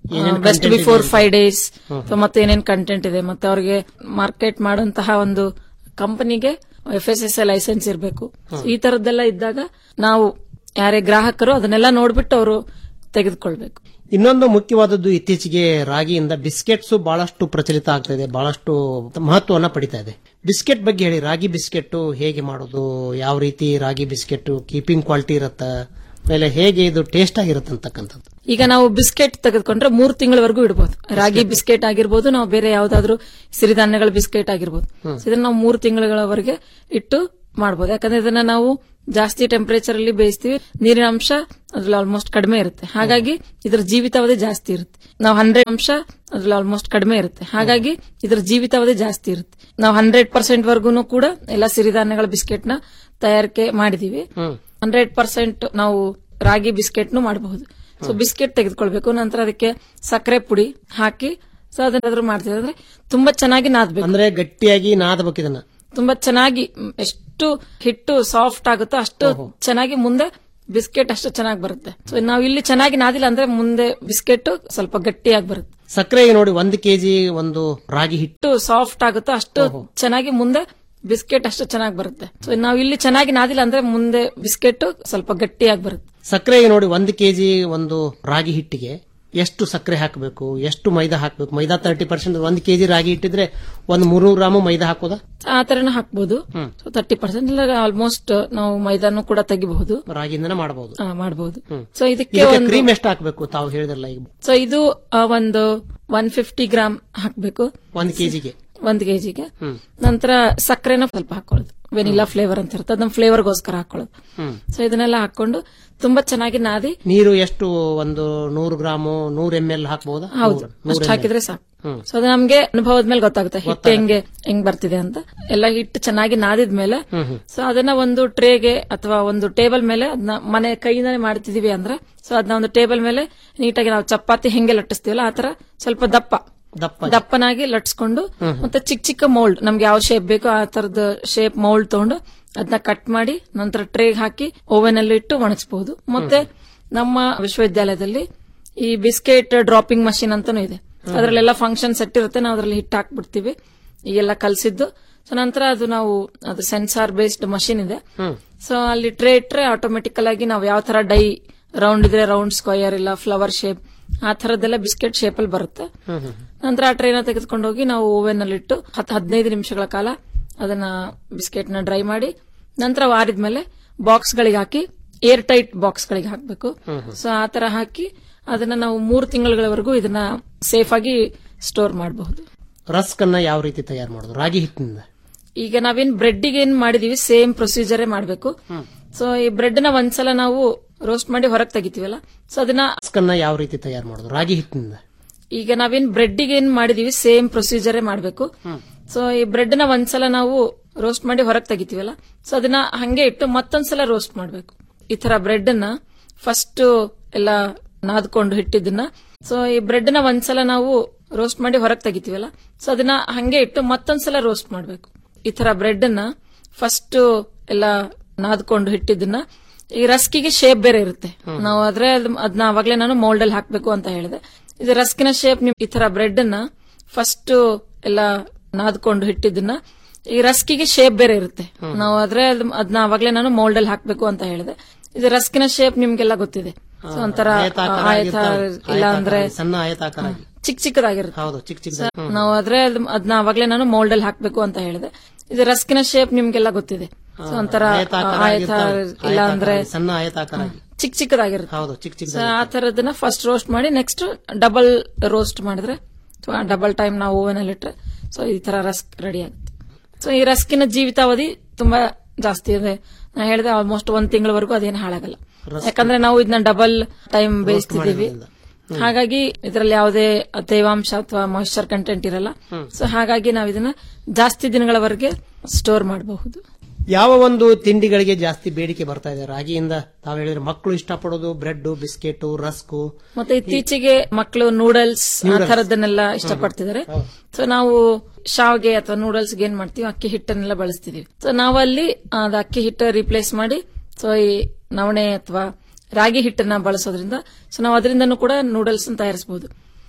ಏನೇನ್ ಬೆಸ್ಟ್ content ಬಿಫೋರ್ ಇದೆ? ಫೈವ್ ಡೇಸ್ ಹ್ಮ್. ಮತ್ತೆ ಏನೇನ್ ಕಂಟೆಂಟ್ ಇದೆ ಮತ್ತೆ ಅವ್ರಿಗೆ ಮಾರ್ಕೆಟ್ ಮಾಡುವಂತಹ ಒಂದು ಕಂಪನಿಗೆ F S S A licence ಇರಬೇಕು ಈ ತರದ್ದೆಲ್ಲ ಇದ್ದಾಗ ನಾವು ಯಾರೇ ಗ್ರಾಹಕರು ಅದನ್ನೆಲ್ಲ ನೋಡ್ಬಿಟ್ಟು ಅವರು ತೆಗೆದುಕೊಳ್ಬೇಕು ಇನ್ನೊಂದು ಮುಖ್ಯವಾದದ್ದು ಇತ್ತೀಚೆಗೆ ರಾಗಿಯಿಂದ ಬಿಸ್ಕೆಟ್ಸ್ ಬಹಳಷ್ಟು ಪ್ರಚಲಿತ ಆಗ್ತಾ ಇದೆ ಬಹಳಷ್ಟು ಮಹತ್ವವನ್ನ ಪಡಿತಾ ಇದೆ ಬಿಸ್ಕೆಟ್ ಬಗ್ಗೆ ಹೇಳಿ ರಾಗಿ ಬಿಸ್ಕೆಟ್ ಹೇಗೆ ಮಾಡೋದು ಯಾವ ರೀತಿ ರಾಗಿ ಬಿಸ್ಕೆಟ್ ಕೀಪಿಂಗ್ ಕ್ವಾಲಿಟಿ ಇರತ್ತ ಆಮೇಲೆ ಹೇಗೆ ಇದು ಟೇಸ್ಟ್ ಆಗಿರುತ್ತೆ ಅಂತಕ್ಕಂಥದ್ದು ಈಗ ನಾವು ಬಿಸ್ಕೆಟ್ ತೆಗೆದುಕೊಂಡ್ರೆ ಮೂರು ತಿಂಗಳವರೆಗೂ ಇಡಬಹುದು ರಾಗಿ ಬಿಸ್ಕೆಟ್ ಆಗಿರ್ಬೋದು ನಾವು ಬೇರೆ ಯಾವ್ದಾದ್ರು ಸಿರಿಧಾನ್ಯಗಳ ಬಿಸ್ಕೆಟ್ ಆಗಿರ್ಬೋದು ಹ್ಮ್. So ಇದನ್ನ ನಾವು ಮೂರು ತಿಂಗಳವರೆಗೆ ಇಟ್ಟು ಮಾಡಬಹುದು ಯಾಕಂದ್ರೆ ಇದನ್ನ ನಾವು ಜಾಸ್ತಿ ಟೆಂಪರೇಚರ್ ಅಲ್ಲಿ ಬೇಯಿಸ್ತೀವಿ ನೀರಿನ ಅಂಶ ಅದ್ರಲ್ಲಿ ಆಲ್ಮೋಸ್ಟ್ ಕಡಿಮೆ ಇರುತ್ತೆ ಹಾಗಾಗಿ ಇದರ ಜೀವಿತಾವಧಿ ಜಾಸ್ತಿ ಇರುತ್ತೆ ನಾವು ಹಂಡ್ರೆಡ್ ಅಂಶ ಅದ್ರಲ್ಲಿ ಆಲ್ಮೋಸ್ಟ್ ಕಡಿಮೆ ಇರುತ್ತೆ ಹಾಗಾಗಿ ಇದರ ಜೀವಿತಾವಧಿ ಜಾಸ್ತಿ ಇರುತ್ತೆ ನಾವು ಹಂಡ್ರೆಡ್ ಪರ್ಸೆಂಟ್ ವರ್ಗೂನು ಕೂಡ ಎಲ್ಲ ಸಿರಿಧಾನ್ಯಗಳ ಬಿಸ್ಕೆಟ್ ನ ತಯಾರಿಕೆ ಮಾಡಿದೀವಿ ಹಂಡ್ರೆಡ್ ಪರ್ಸೆಂಟ್ ನಾವು ರಾಗಿ ಬಿಸ್ಕೆಟ್ ನು ಮಾಡಬಹುದು ಸೊ ಬಿಸ್ಕೆಟ್ ತೆಗೆದುಕೊಳ್ಬೇಕು ನಂತರ ಅದಕ್ಕೆ ಸಕ್ಕರೆ ಪುಡಿ ಹಾಕಿ ಸೊ ಅದನ್ನಾದ್ರೂ ಮಾಡ್ತೀವಿ ಅಂದ್ರೆ ತುಂಬಾ ಚೆನ್ನಾಗಿ ನಾದ್ಬೇಕು ಅಂದ್ರೆ ಗಟ್ಟಿಯಾಗಿ ನಾದಬೇಕು ಇದನ್ನ ತುಂಬಾ ಚೆನ್ನಾಗಿ ಮ್, ಎಷ್ಟು ಹಿಟ್ಟು ಸಾಫ್ಟ್ ಆಗುತ್ತೋ ಅಷ್ಟು ಚೆನ್ನಾಗಿ ಮುಂದೆ ಬಿಸ್ಕೆಟ್ ಅಷ್ಟು ಚೆನ್ನಾಗಿ ಬರುತ್ತೆ ಸೊ ನಾವು ಇಲ್ಲಿ ಚೆನ್ನಾಗಿ ನಾದಿಲ್ಲ ಅಂದ್ರೆ ಮುಂದೆ ಬಿಸ್ಕೆಟ್ ಸ್ವಲ್ಪ ಗಟ್ಟಿಯಾಗಿ ಬರುತ್ತೆ ಸಕ್ಕರೆ ನೋಡಿ ಒಂದು ಕೆಜಿ ಒಂದು ರಾಗಿ ಹಿಟ್ಟು ಹಿಟ್ಟು ಸಾಫ್ಟ್ ಆಗುತ್ತೋ ಅಷ್ಟು ಚೆನ್ನಾಗಿ ಮುಂದೆ ಬಿಸ್ಕೆಟ್ ಅಷ್ಟು ಚೆನ್ನಾಗಿ ಬರುತ್ತೆ ಸೊ ನಾವು ಇಲ್ಲಿ ಚೆನ್ನಾಗಿ ನಾದಿಲ್ಲ ಅಂದ್ರೆ ಮುಂದೆ ಬಿಸ್ಕೆಟ್ ಸ್ವಲ್ಪ ಗಟ್ಟಿಯಾಗಿ ಬರುತ್ತೆ ಸಕ್ಕರೆ ನೋಡಿ ಒಂದು ಕೆಜಿ ಒಂದು ರಾಗಿ ಹಿಟ್ಟಿಗೆ ಎಷ್ಟು ಸಕ್ಕರೆ ಹಾಕಬೇಕು ಎಷ್ಟು ಮೈದಾ ಹಾಕಬೇಕು ಮೈದಾ ತರ್ಟಿ ಪರ್ಸೆಂಟ್ ಒಂದು ಕೆಜಿ ರಾಗಿ ಹಿಟ್ಟಿದ್ರೆ ಒಂದು ಮೂರು ಗ್ರಾಮು ಮೈದಾ ಹಾಕೋದಾ ಆ ತರನ ಹಾಕ್ಬೋದು ಸೊ ತರ್ಟಿ ಪರ್ಸೆಂಟ್ ಇಲ್ಲ ಆಲ್ಮೋಸ್ಟ್ ನಾವು ಮೈದಾನು ಕೂಡ ತೆಗಿಬಹುದು ರಾಗಿಯಿಂದನೇ ಮಾಡಬಹುದು ಮಾಡಬಹುದು ಸೊ ಇದಕ್ಕೆ ಒಂದು ಕ್ರೀಮ್ ಎಷ್ಟು ಹಾಕಬೇಕು ತಾವು ಹೇಳಿದ್ರಲ್ಲ ಈಗ ಸೊ ಇದು ಆ, ಒಂದು ಒನ್ ಫಿಫ್ಟಿ ಗ್ರಾಮ್ ಹಾಕ್ಬೇಕು ಒಂದು ಕೆಜಿಗೆ ಒಂದ್ ಕೆಜಿಗೆ ಹ್ಮ್. ನಂತರ ಸಕ್ಕರೆನ ಸ್ವಲ್ಪ ಹಾಕೊಳ್ಳೋದು ವೆನಿಲಾ ಫ್ಲೇವರ್ ಅಂತ ಇರುತ್ತೆ ಅದನ್ನ ಫ್ಲೇವರ್ಗೋಸ್ಕರ ಹಾಕೊಳ್ಳೋದು ಹ್ಮ್. ಸೊ ಇದನ್ನೆಲ್ಲ ಹಾಕೊಂಡು ತುಂಬಾ ಚೆನ್ನಾಗಿ ನಾದಿ ನೀರು ಎಷ್ಟು ಒಂದು ನೂರು ಗ್ರಾಮು ನೂರ್ ಎಂ ಎಲ್ ಹಾಕಬಹುದಾ ಹೌದು ಅಷ್ಟು ಹಾಕಿದ್ರೆ ಸಾಕು ಸೊ ಅದು ನಮ್ಗೆ ಅನುಭವದ ಮೇಲೆ ಗೊತ್ತಾಗುತ್ತೆ ಹಿಟ್ಟು ಹೆಂಗೆ ಹೆಂಗ್ ಬರ್ತಿದೆ ಅಂತ ಎಲ್ಲ ಹಿಟ್ಟು ಚೆನ್ನಾಗಿ ನಾದಿದ್ಮೇಲೆ ಸೊ ಅದನ್ನ ಒಂದು ಟ್ರೇಗೆ ಅಥವಾ ಒಂದು ಟೇಬಲ್ ಮೇಲೆ ಅದನ್ನ ಮನೆ ಕೈಯಿಂದಾನೆ ಮಾಡ್ತಿದೀವಿ ಅಂದ್ರೆ ಸೊ ಅದನ್ನ ಒಂದು ಟೇಬಲ್ ಮೇಲೆ ನೀಟಾಗಿ ನಾವು ಚಪಾತಿ ಹೆಂಗೆ ಲಟ್ಟಿಸ್ತೀವಲ್ಲ ಆತರ ಸ್ವಲ್ಪ ದಪ್ಪ ದಪ್ಪ ದಪ್ಪನಾಗಿ ಲಟ್ಸ್ಕೊಂಡು ಮತ್ತೆ ಚಿಕ್ಕ ಚಿಕ್ಕ ಮೌಲ್ಡ್ ನಮ್ಗೆ ಯಾವ ಶೇಪ್ ಬೇಕೋ ಆ ತರದ ಶೇಪ್ ಮೌಲ್ಡ್ ತಗೊಂಡು ಅದನ್ನ ಕಟ್ ಮಾಡಿ ನಂತರ ಟ್ರೇಗ್ ಹಾಕಿ ಓವೆನ್ ಅಲ್ಲಿ ಇಟ್ಟು ಒಣಗಿಸಬಹುದು ಮತ್ತೆ ನಮ್ಮ ವಿಶ್ವವಿದ್ಯಾಲಯದಲ್ಲಿ ಈ ಬಿಸ್ಕೆಟ್ ಡ್ರಾಪಿಂಗ್ ಮಷಿನ್ ಅಂತಾನೂ ಇದೆ ಅದರಲ್ಲೆಲ್ಲ ಫಂಕ್ಷನ್ ಸೆಟ್ ಇರುತ್ತೆ ನಾವು ಅದರಲ್ಲಿ ಹಿಟ್ಟು ಹಾಕ್ಬಿಡ್ತೀವಿ ಈಗೆಲ್ಲ ಕಲ್ಸಿದ್ದು ಸೊ ನಂತರ ಅದು ನಾವು ಅದು ಸೆನ್ಸಾರ್ ಬೇಸ್ಡ್ ಮಷಿನ್ ಇದೆ ಸೊ ಅಲ್ಲಿ ಟ್ರೇ ಇಟ್ರೆ ಆಟೋಮೆಟಿಕಲ್ ಆಗಿ ನಾವು ಯಾವ ತರ ಡೈ ರೌಂಡ್ ಇದ್ರೆ ರೌಂಡ್ ಸ್ಕ್ವಯರ್ ಇಲ್ಲ ಫ್ಲವರ್ ಶೇಪ್ ಆ ತರದ್ದೆಲ್ಲ ಬಿಸ್ಕೆಟ್ ಶೇಪ್ ಅಲ್ಲಿ ಬರುತ್ತೆ ನಂತರ ಆ ಟ್ರೈನ ತೆಗೆದುಕೊಂಡು ಹೋಗಿ ನಾವು ಓವೆನ್ ಅಲ್ಲಿ ಇಟ್ಟು ಹತ್ತು ಹದಿನೈದು ನಿಮಿಷಗಳ ಕಾಲ ಅದನ್ನ ಬಿಸ್ಕೆಟ್ ನ ಡ್ರೈ ಮಾಡಿ ನಂತರ ವಾರಿದ್ಮೇಲೆ ಬಾಕ್ಸ್ ಗಳಿಗೆ ಹಾಕಿ ಏರ್ ಟೈಟ್ ಬಾಕ್ಸ್ ಗಳಿಗೆ ಹಾಕಬೇಕು ಸೊ ಆ ತರ ಹಾಕಿ ಅದನ್ನ ನಾವು ಮೂರು ತಿಂಗಳುಗಳವರೆಗೂ ಇದನ್ನ ಸೇಫ್ ಆಗಿ ಸ್ಟೋರ್ ಮಾಡಬಹುದು ರಸ್ಕ್ ಅನ್ನ ಯಾವ ರೀತಿ ತಯಾರು ಮಾಡೋದು ರಾಗಿ ಹಿಟ್ಟಿನಿಂದ ಈಗ ನಾವೇನ್ ಬ್ರೆಡ್ ಏನ್ ಮಾಡಿದೀವಿ ಸೇಮ್ ಪ್ರೊಸೀಜರೇ ಮಾಡಬೇಕು ಸೊ ಈ ಬ್ರೆಡ್ ನ ಒಂದ್ಸಲ ನಾವು ರೋಸ್ಟ್ ಮಾಡಿ ಹೊರಗೆ ತೆಗಿತೀವಲ್ಲ ಸೊ ಅದನ್ನ ರಸ್ಕ್ ಅನ್ನ ಯಾವ ರೀತಿ ತಯಾರು ಮಾಡೋದು ರಾಗಿ ಹಿಟ್ಟಿನಿಂದ ಈಗ ನಾವೇನ್ ಬ್ರೆಡ್ ಏನ್ ಮಾಡಿದೀವಿ ಸೇಮ್ ಪ್ರೊಸೀಜರೇ ಮಾಡಬೇಕು ಸೊ ಈ ಬ್ರೆಡ್ ನ ಒಂದ್ಸಲ ನಾವು ರೋಸ್ಟ್ ಮಾಡಿ ಹೊರಗೆ ತೆಗಿತೀವಲ್ಲ ಸೊ ಅದನ್ನ ಹಂಗೆ ಇಟ್ಟು ಮತ್ತೊಂದ್ಸಲ ರೋಸ್ಟ್ ಮಾಡಬೇಕು ಈ ತರ ಬ್ರೆಡ್ ನ ಫಸ್ಟ್ ಎಲ್ಲ ನಾದ್ಕೊಂಡು ಹಿಟ್ಟಿದ್ದನ್ನ ಸೊ ಈ ಬ್ರೆಡ್ ನ ಒಂದ್ಸಲ ನಾವು ರೋಸ್ಟ್ ಮಾಡಿ ಹೊರಗೆ ತೆಗಿತೀವಲ್ಲ ಸೊ ಅದನ್ನ ಹಂಗೆ ಇಟ್ಟು ಮತ್ತೊಂದ್ಸಲ ರೋಸ್ಟ್ ಮಾಡಬೇಕು ಈ ತರ ಬ್ರೆಡ್ ನ ಫಸ್ಟ್ ಎಲ್ಲ ನಾದ್ಕೊಂಡು ಹಿಟ್ಟಿದ್ದನ್ನ ಈ ರಸ್ಕಿಗೆ ಶೇಪ್ ಬೇರೆ ಇರುತ್ತೆ ನಾವು ಆದ್ರೆ ಅದನ್ನ ಅವಾಗ್ಲೇ ನಾನು ಮೌಲ್ಡ್ ಅಲ್ಲಿ ಹಾಕ್ಬೇಕು ಅಂತ ಹೇಳಿದೆ ಇದು ರಸ್ಕಿನ ಶೇಪ್ ನಿಮ್ ಈ ತರ ಬ್ರೆಡ್ ನ ಫಸ್ಟ್ ಎಲ್ಲ ನಾದ್ಕೊಂಡು ಹಿಟ್ಟಿದ್ದನ್ನ ಈ ರಸ್ಕಿಗೆ ಶೇಪ್ ಬೇರೆ ಇರುತ್ತೆ ನಾವು ಆದ್ರೆ ಅದನ್ನ ಅವಾಗ್ಲೇ ನಾನು ಮೌಲ್ಡ್ ಅಲ್ಲಿ ಹಾಕ್ಬೇಕು ಅಂತ ಹೇಳಿದೆ ಇದು ರಸ್ಕಿನ ಶೇಪ್ ನಿಮ್ಗೆಲ್ಲ ಗೊತ್ತಿದೆ ಸೊ ಒಂಥರ ಆಯತಾಕಾರ ಆಯತ ಆಗಿರ್ತಾವೆ. ಇಲ್ಲ ಅಂದ್ರೆ ಆಯತಾಕಾರ, ಸಣ್ಣ ಆಯತಾಕಾರ ಆಗಿ. ಚಿಕ್ಕ ಚಿಕ್ಕದಾಗಿರುತ್ತೆ ಹೌದು ಚಿಕ್ಕ ಚಿಕ್ಕ ಸೊ ನಾವು ಆದ್ರೆ ಅದನ್ನ ಅವಾಗ್ಲೇ ನಾನು ಮೌಲ್ಡ್ ಅಲ್ಲಿ ಹಾಕ್ಬೇಕು ಅಂತ ಹೇಳಿದೆ ಇದು ರಸ್ಕಿನ ಶೇಪ್ ನಿಮ್ಗೆಲ್ಲ ಗೊತ್ತಿದೆ ಸೊ ಒಂಥರ ಆಯತಾಕಾರ ಆಯತ ಆಗಿರ್ತಾವೆ. ಇಲ್ಲ ಆಯತಾಕಾರ ಅಂದ್ರೆ ಆಗಿ, ಸಣ್ಣ ಆಯತಾಕಾರ ಆಗಿ. ಚಿಕ್ಕ ಚಿಕ್ಕದಾಗಿರುತ್ತೆ ಹೌದು ಚಿಕ್ಕ ಚಿಕ್ಕ ಸೊ ಆ ತರದನ್ನ ಫಸ್ಟ್ ರೋಸ್ಟ್ ಮಾಡಿ ನೆಕ್ಸ್ಟ್ ಡಬಲ್ ರೋಸ್ಟ್ ಮಾಡಿದ್ರೆ ಡಬಲ್ ಟೈಮ್ ನಾವು ಓವೆನ್ ಅಲ್ಲಿ ಇಟ್ರೆ ಸೊ ಈ ತರ ರಸ್ಕ್ ರೆಡಿ ಆಗುತ್ತೆ ಸೊ ಈ ರಸ್ಕಿನ ಜೀವಿತಾವಧಿ ತುಂಬಾ ಜಾಸ್ತಿ ಇದೆ ನಾ ಹೇಳಿದೆ ಆಲ್ಮೋಸ್ಟ್ ಒಂದ್ ತಿಂಗಳವರೆಗೂ ಅದೇನು ಹಾಳಾಗಲ್ಲ ಯಾಕಂದ್ರೆ ನಾವು ಇದನ್ನ ಡಬಲ್ ಟೈಮ್ ಬೇಯಿಸ್ತಿದೀವಿ ಹಾಗಾಗಿ ಇದರಲ್ಲಿ ಯಾವುದೇ ತೇವಾಂಶ ಅಥವಾ ಮಾಯಿಶ್ಚರ್ ಕಂಟೆಂಟ್ ಇರಲ್ಲ ಸೊ ಹಾಗಾಗಿ ನಾವು ಇದನ್ನ ಜಾಸ್ತಿ ದಿನಗಳವರೆಗೆ ಸ್ಟೋರ್ ಮಾಡಬಹುದು ಯಾವ ಒಂದು ತಿಂಡಿಗಳಿಗೆ ಜಾಸ್ತಿ ಬೇಡಿಕೆ ಬರ್ತಾ ಇದೆ ರಾಗಿಯಿಂದ ತಾವು ಹೇಳಿದ್ರೆ ಮಕ್ಕಳು ಇಷ್ಟಪಡೋದು ಬ್ರೆಡ್ ಬಿಸ್ಕೆಟ್ ರಸ್ಕು ಮತ್ತೆ ಇತ್ತೀಚೆಗೆ ಮಕ್ಕಳು ನೂಡಲ್ಸ್ ಆ Noodles. ತರದನ್ನೆಲ್ಲ ಇಷ್ಟಪಡ್ತಿದ್ದಾರೆ ಸೊ ನಾವು ಶಾವ್ಗೆ ಅಥವಾ ನೂಡಲ್ಸ್ ಏನ್ ಮಾಡ್ತೀವಿ ಅಕ್ಕಿ ಹಿಟ್ಟನ್ನೆಲ್ಲ ಬಳಸ್ತಿದೀವಿ ಸೊ ನಾವು ಅಲ್ಲಿ ಅದು ಅಕ್ಕಿ ಹಿಟ್ಟು ರಿಪ್ಲೇಸ್ ಮಾಡಿ ಸೊ ಈ ನವಣೆ ಅಥವಾ ರಾಗಿ ಹಿಟ್ಟನ್ನ ಬಳಸೋದ್ರಿಂದ ಸೊ ನಾವು ಅದರಿಂದನೂ ಕೂಡ ನೂಡಲ್ಸ್ ತಯಾರಿಸಬಹುದು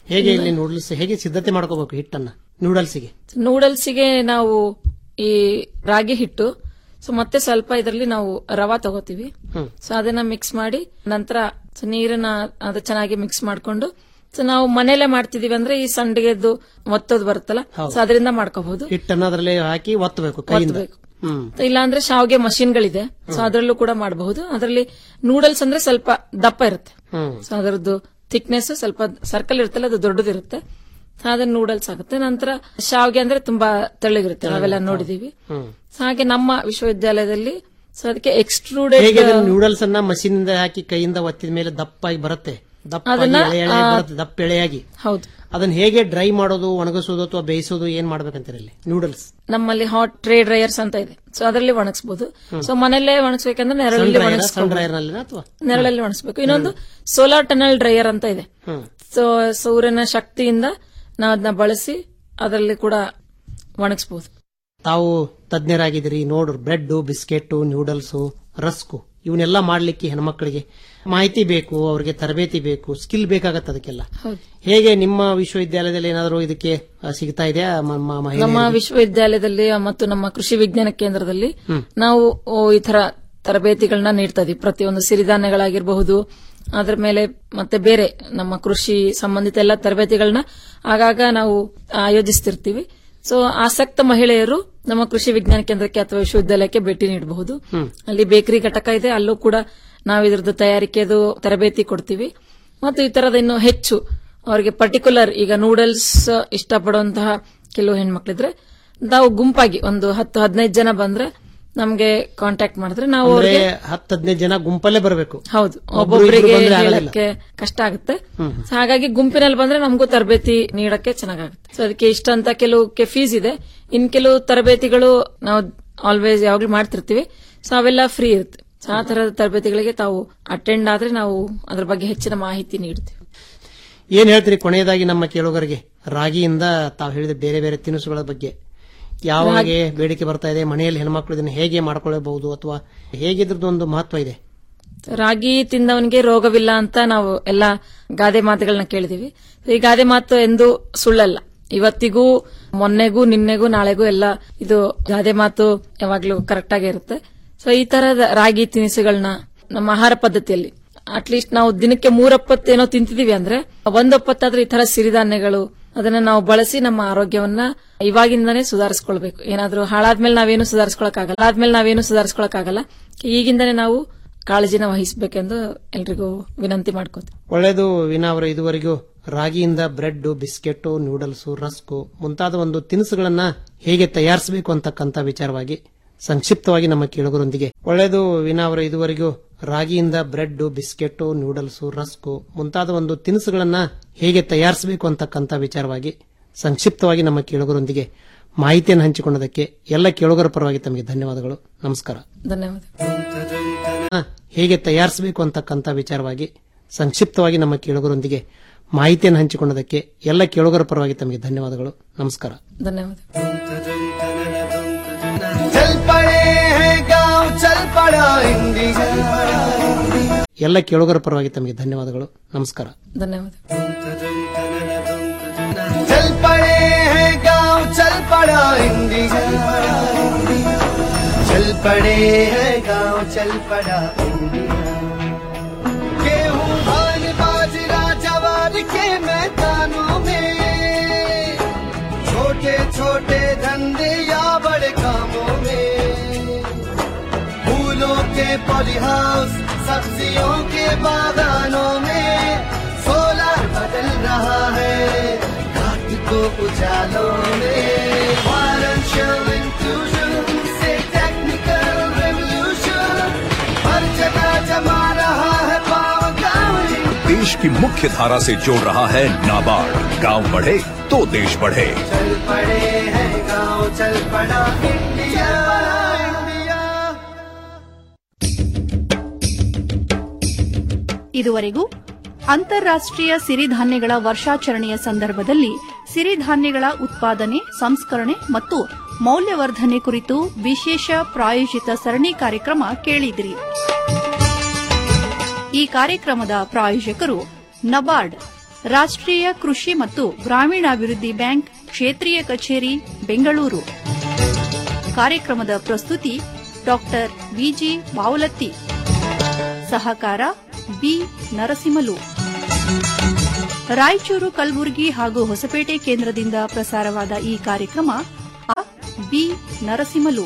ಹೇಗೆ ಇಲ್ಲಿ ನೂಡಲ್ಸ್ ಹೇಗೆ ಸಿದ್ಧತೆ ಮಾಡ್ಕೋಬೇಕು ಹಿಟ್ಟನ್ನ ನೂಡಲ್ಸ್ಗೆ ನೂಡಲ್ಸ್ಗೆ ನಾವು ಈ ರಾಗಿ ಹಿಟ್ಟು ಸೊ ಮತ್ತೆ ಸ್ವಲ್ಪ ಇದರಲ್ಲಿ ನಾವು ರವಾ ತಗೋತೀವಿ ಹ್ಮ್. ಸೊ ಅದನ್ನ ಮಿಕ್ಸ್ ಮಾಡಿ ನಂತರ ಸೊ ನೀರನ್ನ ಅದು ಚೆನ್ನಾಗಿ ಮಿಕ್ಸ್ ಮಾಡ್ಕೊಂಡು ಸೊ ನಾವು ಮನೇಲೆ ಮಾಡ್ತಿದೀವಿ ಅಂದ್ರೆ ಈ ಸಂಡಿಗೆದ್ದು ಒತ್ತೋದು ಬರುತ್ತಲ್ಲ ಹೌದು. ಸೊ ಅದರಿಂದ ಮಾಡ್ಕೋಬಹುದು ಹಿಟ್ಟನ್ನ ಅದರಲ್ಲಿ ಹಾಕಿ ಒತ್ತಬೇಕು ಕೈಯಿಂದ ಒತ್ತಬೇಕು. ಹ್ಮ್ ಇಲ್ಲಾಂದ್ರೆ ಶಾವ್ಗೆ ಮಷಿನ್ಗಳಿದೆ ಸೊ ಅದರಲ್ಲೂ ಕೂಡ ಮಾಡಬಹುದು ಅದರಲ್ಲಿ ನೂಡಲ್ಸ್ ಅಂದ್ರೆ ಸ್ವಲ್ಪ ದಪ್ಪ ಇರುತ್ತೆ ಹ್ಮ್ ಸೊ ಅದರದ್ದು ಥಿಕ್ನೆಸ್ ಸ್ವಲ್ಪ ಸರ್ಕಲ್ ಇರುತ್ತಲ್ಲ ಅದು ದೊಡ್ಡದಿರುತ್ತೆ ಸೊ ಅದನ್ನ ನೂಡಲ್ಸ್ ಆಗುತ್ತೆ ನಂತರ ಶಾವ್ಗೆ ಅಂದ್ರೆ ತುಂಬಾ ತೆಳ್ಳಗಿರುತ್ತೆ ನಾವೆಲ್ಲ ನೋಡಿದೀವಿ ಹ್ಮ್ ಸೊ ಹಾಗೆ ನಮ್ಮ ವಿಶ್ವವಿದ್ಯಾಲಯದಲ್ಲಿ ಸೊ ಅದಕ್ಕೆ ಹೇಗೆ ಎಕ್ಸ್ಟ್ರೂಡೆಡ್ ನೂಡಲ್ಸ್ ಅನ್ನ ಮಷೀನ್ ಇಂದ ಹಾಕಿ ಕೈಯಿಂದ ಒತ್ತಿದ ಮೇಲೆ ದಪ್ಪಾಗಿ ಬರುತ್ತೆ ದಪ್ಪಾಗಿ ಅದನ್ನ, ಎಳೆ ಎಳೆ ಆ, ಬರುತ್ತೆ ದಪ್ಪ ಎಳೆಯಾಗಿ ಹೌದು ಅದನ್ನ ಹೇಗೆ ಡ್ರೈ ಮಾಡೋದು ಒಣಗಿಸೋದು ಅಥವಾ ಬೇಯಿಸೋದು ಏನ್ ಮಾಡ್ಬೇಕಂತೀರಿ ಇಲ್ಲಿ ನೂಡಲ್ಸ್ ನಮ್ಮಲ್ಲಿ ಹಾಟ್ ಟ್ರೇ ಡ್ರೈಯರ್ಸ್ ಅಂತ ಇದೆ ಸೊ ಅದರಲ್ಲಿ ಒಣಗಿಸಬಹುದು ಹ್ಮ್. ಸೊ ಮನೆಯಲ್ಲೇ ಒಣಗಿಸ್ಬೇಕಂದ್ರೆ ಸನ್ ನೆರಳಲ್ಲಿ ಡ್ರೈಯರ್ ಸನ್ ಒಣಗಿಸ್ಕೊಂಡು ಡ್ರೈಯರ್ ನಲ್ಲಿ ಅಥವಾ ನೆರಳಲ್ಲಿ ಒಣಗಿಸ್ಬೇಕು ಇನ್ನೊಂದು ಸೋಲಾರ್ ಟನಲ್ ಡ್ರೈಯರ್ ಅಂತ ಇದೆ ಹ್ಮ್ ಸೊ ಸೂರ್ಯನ ಶಕ್ತಿಯಿಂದ ನಾವು ಅದನ್ನ ಬಳಸಿ ಅದರಲ್ಲಿ ಕೂಡ ಒಣಗಿಸಬಹುದು ತಾವು ತಜ್ಞರಾಗಿದ್ದೀರಿ ನೋಡ್ರಿ ಬ್ರೆಡ್ ಬಿಸ್ಕೆಟ್ ನೂಡಲ್ಸ್ ರಸ್ಕು ಇವನ್ನೆಲ್ಲ ಮಾಡ್ಲಿಕ್ಕೆ ಹೆಣ್ಮಕ್ಳಿಗೆ ಮಾಹಿತಿ ಬೇಕು ಅವ್ರಿಗೆ ತರಬೇತಿ ಬೇಕು ಸ್ಕಿಲ್ ಬೇಕಾಗತ್ತೆ ಅದಕ್ಕೆಲ್ಲ ಹೌದು ಹೇಗೆ ನಿಮ್ಮ ವಿಶ್ವವಿದ್ಯಾಲಯದಲ್ಲಿ ಏನಾದರೂ ಇದಕ್ಕೆ ಆ, ಸಿಗ್ತಾ ಇದೆಯಾ ಮ- ಮ- ಮಹಿಳೆಯರಿಗೆ? ನಮ್ಮ ವಿಶ್ವವಿದ್ಯಾಲಯದಲ್ಲಿ ಮತ್ತು ನಮ್ಮ ಕೃಷಿ ವಿಜ್ಞಾನ ಕೇಂದ್ರದಲ್ಲಿ ಹ್ಮ್. ನಾವು ಓ, ಈ ತರ ತರಬೇತಿಗಳನ್ನ ನೀಡ್ತಾ ಇದೀವಿ ಪ್ರತಿಯೊಂದು ಸಿರಿಧಾನ್ಯಗಳಾಗಿರಬಹುದು ಅದ್ರ ಮೇಲೆ ಮತ್ತೆ ಬೇರೆ ನಮ್ಮ ಕೃಷಿ ಸಂಬಂಧಿತ ಎಲ್ಲ ತರಬೇತಿಗಳನ್ನ ಆಗಾಗ ನಾವು ಆಯೋಜಿಸ್ತಿರ್ತೀವಿ ಸೊ ಆಸಕ್ತ ಮಹಿಳೆಯರು ನಮ್ಮ ಕೃಷಿ ವಿಜ್ಞಾನ ಕೇಂದ್ರಕ್ಕೆ ಅಥವಾ ವಿಶ್ವವಿದ್ಯಾಲಯಕ್ಕೆ ಭೇಟಿ ನೀಡಬಹುದು ಹ್ಮ್. ಅಲ್ಲಿ ಬೇಕರಿ ಘಟಕ ಇದೆ ಅಲ್ಲೂ ಕೂಡ ನಾವು ಇದ್ರದ್ದು ತಯಾರಿಕೆದು ತರಬೇತಿ ಕೊಡ್ತೀವಿ ಮತ್ತು ಈ ತರದ ಇನ್ನು ಹೆಚ್ಚು ಅವರಿಗೆ ಪರ್ಟಿಕ್ಯುಲರ್ ಈಗ ನೂಡಲ್ಸ್ ಇಷ್ಟಪಡುವಂತಹ ಕೆಲವು ಹೆಣ್ಮಕ್ಳಿದ್ರೆ ನಾವು ಗುಂಪಾಗಿ ಒಂದು ಹತ್ತು ಹದಿನೈದು ಜನ ಬಂದ್ರೆ ನಮ್ಗೆ ಕಾಂಟ್ಯಾಕ್ಟ್ ಮಾಡಿದ್ರೆ ನಾವು ಅಂದ್ರೆ ಅವ್ರಿಗೆ ಹತ್ತು ಹದಿನೈದು ಜನ ಗುಂಪಲ್ಲೇ ಬರಬೇಕು ಹೌದು ಒಬ್ರು ಒಬ್ಬೊಬ್ಬರಿಗೆ ಇಬ್ರು ಬಂದ್ರೆ ಆಗೋದಿಲ್ಲ. ಹೇಳಕ್ಕೆ ಕಷ್ಟ ಆಗುತ್ತೆ ಹ್ಮ್. So ಹಾಗಾಗಿ ಗುಂಪಿನಲ್ಲಿ ಬಂದ್ರೆ ನಮಗೂ ತರಬೇತಿ ನೀಡಕ್ಕೆ ಚೆನ್ನಾಗುತ್ತೆ ಸೊ ಅದಕ್ಕೆ ಇಷ್ಟ ಅಂತ ಕೆಲವಕ್ಕೆ ಫೀಸ್ ಇದೆ ಇನ್ ಕೆಲವು ತರಬೇತಿಗಳು ನಾವು ಆಲ್ವೇಸ್ ಯಾವಾಗ್ಲೂ ಮಾಡ್ತಿರ್ತೀವಿ ಸೊ ಅವೆಲ್ಲ ಫ್ರೀ ಇರುತ್ತೆ ಸೊ ಆ ತರದ ತರಬೇತಿಗಳಿಗೆ ತಾವು ಅಟೆಂಡ್ ಆದ್ರೆ ನಾವು ಅದ್ರ ಬಗ್ಗೆ ಹೆಚ್ಚಿನ ಮಾಹಿತಿ ನೀಡ್ತೀವಿ ಏನ್ ಹೇಳ್ತೀರಿ ಕೊನೆಯದಾಗಿ ನಮ್ಮ ಕೇಳುಗರಿಗೆ ರಾಗಿಯಿಂದ ತಾವು ಹೇಳಿದ ಬೇರೆ ಬೇರೆ ತಿನಿಸುಗಳ ಬಗ್ಗೆ ಯಾವಾಗೆ ಬೇಡಿಕೆ ಬರ್ತಾ ಇದೆ ಮನೆಯಲ್ಲಿ ಹೆಣ್ಮಕ್ಳು ಇದನ್ನು ಹೇಗೆ ಮಾಡ್ಕೊಳ್ಳಬಹುದು ಅಥವಾ ಹೇಗೆ ಇದ್ರದ್ದು ಒಂದು ಮಹತ್ವ ಇದೆ ರಾಗಿ ತಿಂದವನಿಗೆ ರೋಗವಿಲ್ಲ ಅಂತ ನಾವು ಎಲ್ಲ ಗಾದೆ ಮಾತುಗಳನ್ನ ಕೇಳಿದೀವಿ ಈ ಗಾದೆ ಮಾತು ಎಂದು ಸುಳ್ಳಲ್ಲ ಇವತ್ತಿಗೂ ಮೊನ್ನೆಗೂ ನಿನ್ನೆಗೂ ನಾಳೆಗೂ ಎಲ್ಲ ಇದು ಗಾದೆ ಮಾತು ಯಾವಾಗ್ಲೂ ಕರೆಕ್ಟ್ ಆಗೇ ಇರುತ್ತೆ ಸೊ ಈ ತರದ ರಾಗಿ ತಿನಿಸುಗಳನ್ನ ನಮ್ಮ ಆಹಾರ ಪದ್ಧತಿಯಲ್ಲಿ ಅಟ್ಲೀಸ್ಟ್ ನಾವು ದಿನಕ್ಕೆ ಮೂರೊಪ್ಪತ್ತು ಏನೋ ತಿಂತಿದೀವಿ ಅಂದ್ರೆ ಒಂದೊಪ್ಪತ್ತಾದ್ರೂ ಈ ತರ ಸಿರಿಧಾನ್ಯಗಳು ಅದನ್ನ ನಾವು ಬಳಸಿ ನಮ್ಮ ಆರೋಗ್ಯವನ್ನ ಇವಾಗಿಂದಾನೇ ಸುಧಾರಿಸ್ಕೊಳ್ಬೇಕು ಏನಾದ್ರೂ ಹಾಳಾದ್ಮೇಲೆ ನಾವೇನು ಸುಧಾರಿಸ್ಕೊಳಕ್ಕಾಗಲ್ಲ ಆದ್ಮೇಲೆ ನಾವೇನು ಸುಧಾರಿಸ್ಕೊಳಕ್ಕಾಗಲ್ಲ ಈಗಿಂದಾನೇ ನಾವು ಕಾಳಜಿನ ವಹಿಸಬೇಕೆಂದು ಎಲ್ರಿಗೂ ವಿನಂತಿ ಮಾಡ್ಕೋತೀವಿ ಒಳ್ಳೆಯದು ವಿನಾ ಅವರು ಇದುವರೆಗೂ ರಾಗಿಯಿಂದ ಬ್ರೆಡ್ ಬಿಸ್ಕೆಟ್ ನೂಡಲ್ಸ್ ರಸ್ಕು ಮುಂತಾದ ಒಂದು ತಿನಿಸುಗಳನ್ನ ಹೇಗೆ ತಯಾರಿಸಬೇಕು ಅಂತಕ್ಕಂಥ ವಿಚಾರವಾಗಿ ಸಂಕ್ಷಿಪ್ತವಾಗಿ ನಮ್ಮ ಕೇಳುಗರೊಂದಿಗೆ ಒಳ್ಳೆಯದು ವಿನಾ ಅವರು ಇದುವರೆಗೂ ರಾಗಿಯಿಂದ ಬ್ರೆಡ್ ಬಿಸ್ಕೆಟ್ ನೂಡಲ್ಸ್ ರಸ್ಕು ಮುಂತಾದ ಒಂದು ತಿನಿಸುಗಳನ್ನ ಹೇಗೆ ತಯಾರಿಸಬೇಕು ಅಂತಕ್ಕಂಥ ವಿಚಾರವಾಗಿ ಸಂಕ್ಷಿಪ್ತವಾಗಿ ನಮ್ಮ ಕೇಳುಗರೊಂದಿಗೆ ಮಾಹಿತಿಯನ್ನು ಹಂಚಿಕೊಂಡದಕ್ಕೆ ಎಲ್ಲ ಕೇಳುಗರ ಪರವಾಗಿ ತಮಗೆ ಧನ್ಯವಾದಗಳು ನಮಸ್ಕಾರ ಧನ್ಯವಾದ ಆ, ಹೇಗೆ ತಯಾರಿಸಬೇಕು ಅಂತಕ್ಕಂಥ ವಿಚಾರವಾಗಿ ಸಂಕ್ಷಿಪ್ತವಾಗಿ ನಮ್ಮ ಕೇಳುಗರೊಂದಿಗೆ ಮಾಹಿತಿಯನ್ನು ಹಂಚಿಕೊಂಡದಕ್ಕೆ ಎಲ್ಲ ಕೇಳುಗರ ಪರವಾಗಿ ತಮಗೆ ಧನ್ಯವಾದಗಳು ನಮಸ್ಕಾರ ಧನ್ಯವಾದ चल पड़े हैं गांव चल पड़ा इंडिया ಎಲ್ಲ ಕೇಳುಗರ ಪರವಾಗಿ ತಮಗೆ ಧನ್ಯವಾದಗಳು ನಮಸ್ಕಾರ ಧನ್ಯವಾದ चल पड़े हैं गांव चल पड़ा इंडिया चल पड़े हैं गांव चल पड़ा इंडिया गेहूं धान बाजरा जवार के मैदानों में छोटे छोटे धंधे या बड़े कामों में फूलों के पॉलीहाउस सब्जियों के बागानों में सोलर बदल रहा है रात को उजालों में Financial inclusion से टेक्निकल रेवोल्यूशन हर जगह जमा रहा है पावर गाँव देश की मुख्य धारा से जोड़ रहा है नाबार्ड गांव बढ़े तो देश बढ़े चल पड़े हैं गाँव चल पड़ा इंडिया इंडिया ಇದುವರೆಗೂ ಅಂತಾರಾಷ್ಟ್ರೀಯ ಸಿರಿಧಾನ್ಯಗಳ ವರ್ಷಾಚರಣೆಯ ಸಂದರ್ಭದಲ್ಲಿ ಸಿರಿಧಾನ್ಯಗಳ ಉತ್ಪಾದನೆ ಸಂಸ್ಕರಣೆ ಮತ್ತು ಮೌಲ್ಯವರ್ಧನೆ ಕುರಿತು ವಿಶೇಷ ಪ್ರಾಯೋಜಿತ ಸರಣಿ ಕಾರ್ಯಕ್ರಮ ಕೇಳಿದಿರಿ ಈ ಕಾರ್ಯಕ್ರಮದ ಪ್ರಾಯೋಜಕರು ನಬಾರ್ಡ್ ರಾಷ್ಟ್ರೀಯ ಕೃಷಿ ಮತ್ತು ಗ್ರಾಮೀಣಾಭಿವೃದ್ಧಿ ಬ್ಯಾಂಕ್ ಕ್ಷೇತ್ರೀಯ ಕಚೇರಿ ಬೆಂಗಳೂರು ಕಾರ್ಯಕ್ರಮದ ಪ್ರಸ್ತುತಿ ಡಾಕ್ಟರ್ ಬಿಜಿ ಬಾವಲತ್ತಿ ಸಹಕಾರ ಬಿ ನರಸಿಂಹಲು ರಾಯಚೂರು ಕಲಬುರಗಿ ಹಾಗೂ ಹೊಸಪೇಟೆ ಕೇಂದ್ರದಿಂದ ಪ್ರಸಾರವಾದ ಈ ಕಾರ್ಯಕ್ರಮ ಆ ಬಿ ನರಸಿಂಹಲು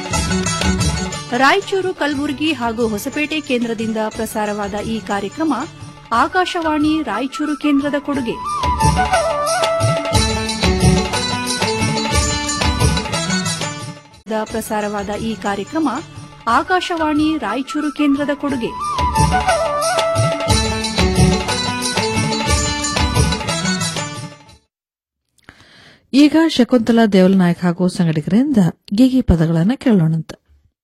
ರಾಯಚೂರು ಕಲಬುರಗಿ ಹಾಗೂ ಹೊಸಪೇಟೆ ಕೇಂದ್ರದಿಂದ ಪ್ರಸಾರವಾದ ಈ ಕಾರ್ಯಕ್ರಮ ಆಕಾಶವಾಣಿ ರಾಯಚೂರು ಕೇಂದ್ರದ ಕೊಡುಗೆ ದ ಪ್ರಸಾರವಾದ ಈ ಕಾರ್ಯಕ್ರಮ ಆಕಾಶವಾಣಿ ರಾಯಚೂರು ಕೇಂದ್ರದ ಕೊಡುಗೆ ಈಗ ಶಕುಂತಲಾ ದೇವಲನಾಯಕ್ ಹಾಗೂ ಸಂಗಡಿಗರಿಂದ ಗೀಗಿ ಪದಗಳನ್ನು ಕೇಳೋಣಂತ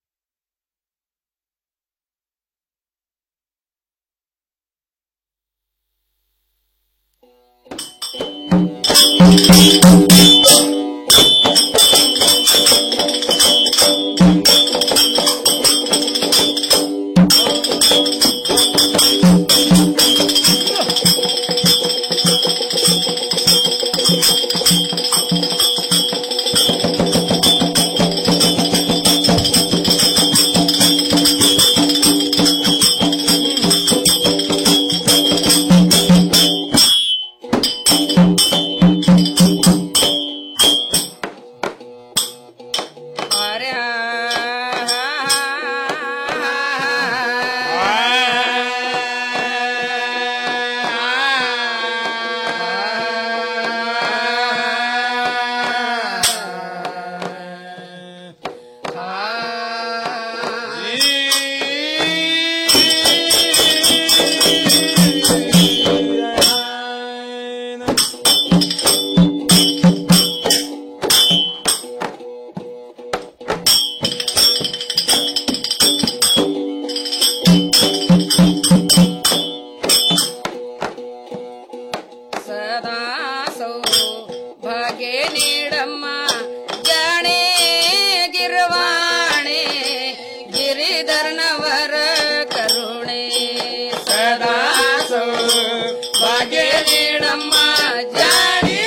ಸದಾಸೌ ಭಾಗ್ಯ ನೀಡಮ್ಮ ಜಾಣೆ ಗಿರ್ವಾಣೆ ಗಿರಿಧರ್ನವರ ಕರುಣೆ ಸದಾಸೌ ಭಾಗ್ಯ ನೀಡಮ್ಮ ಜಾಣೆ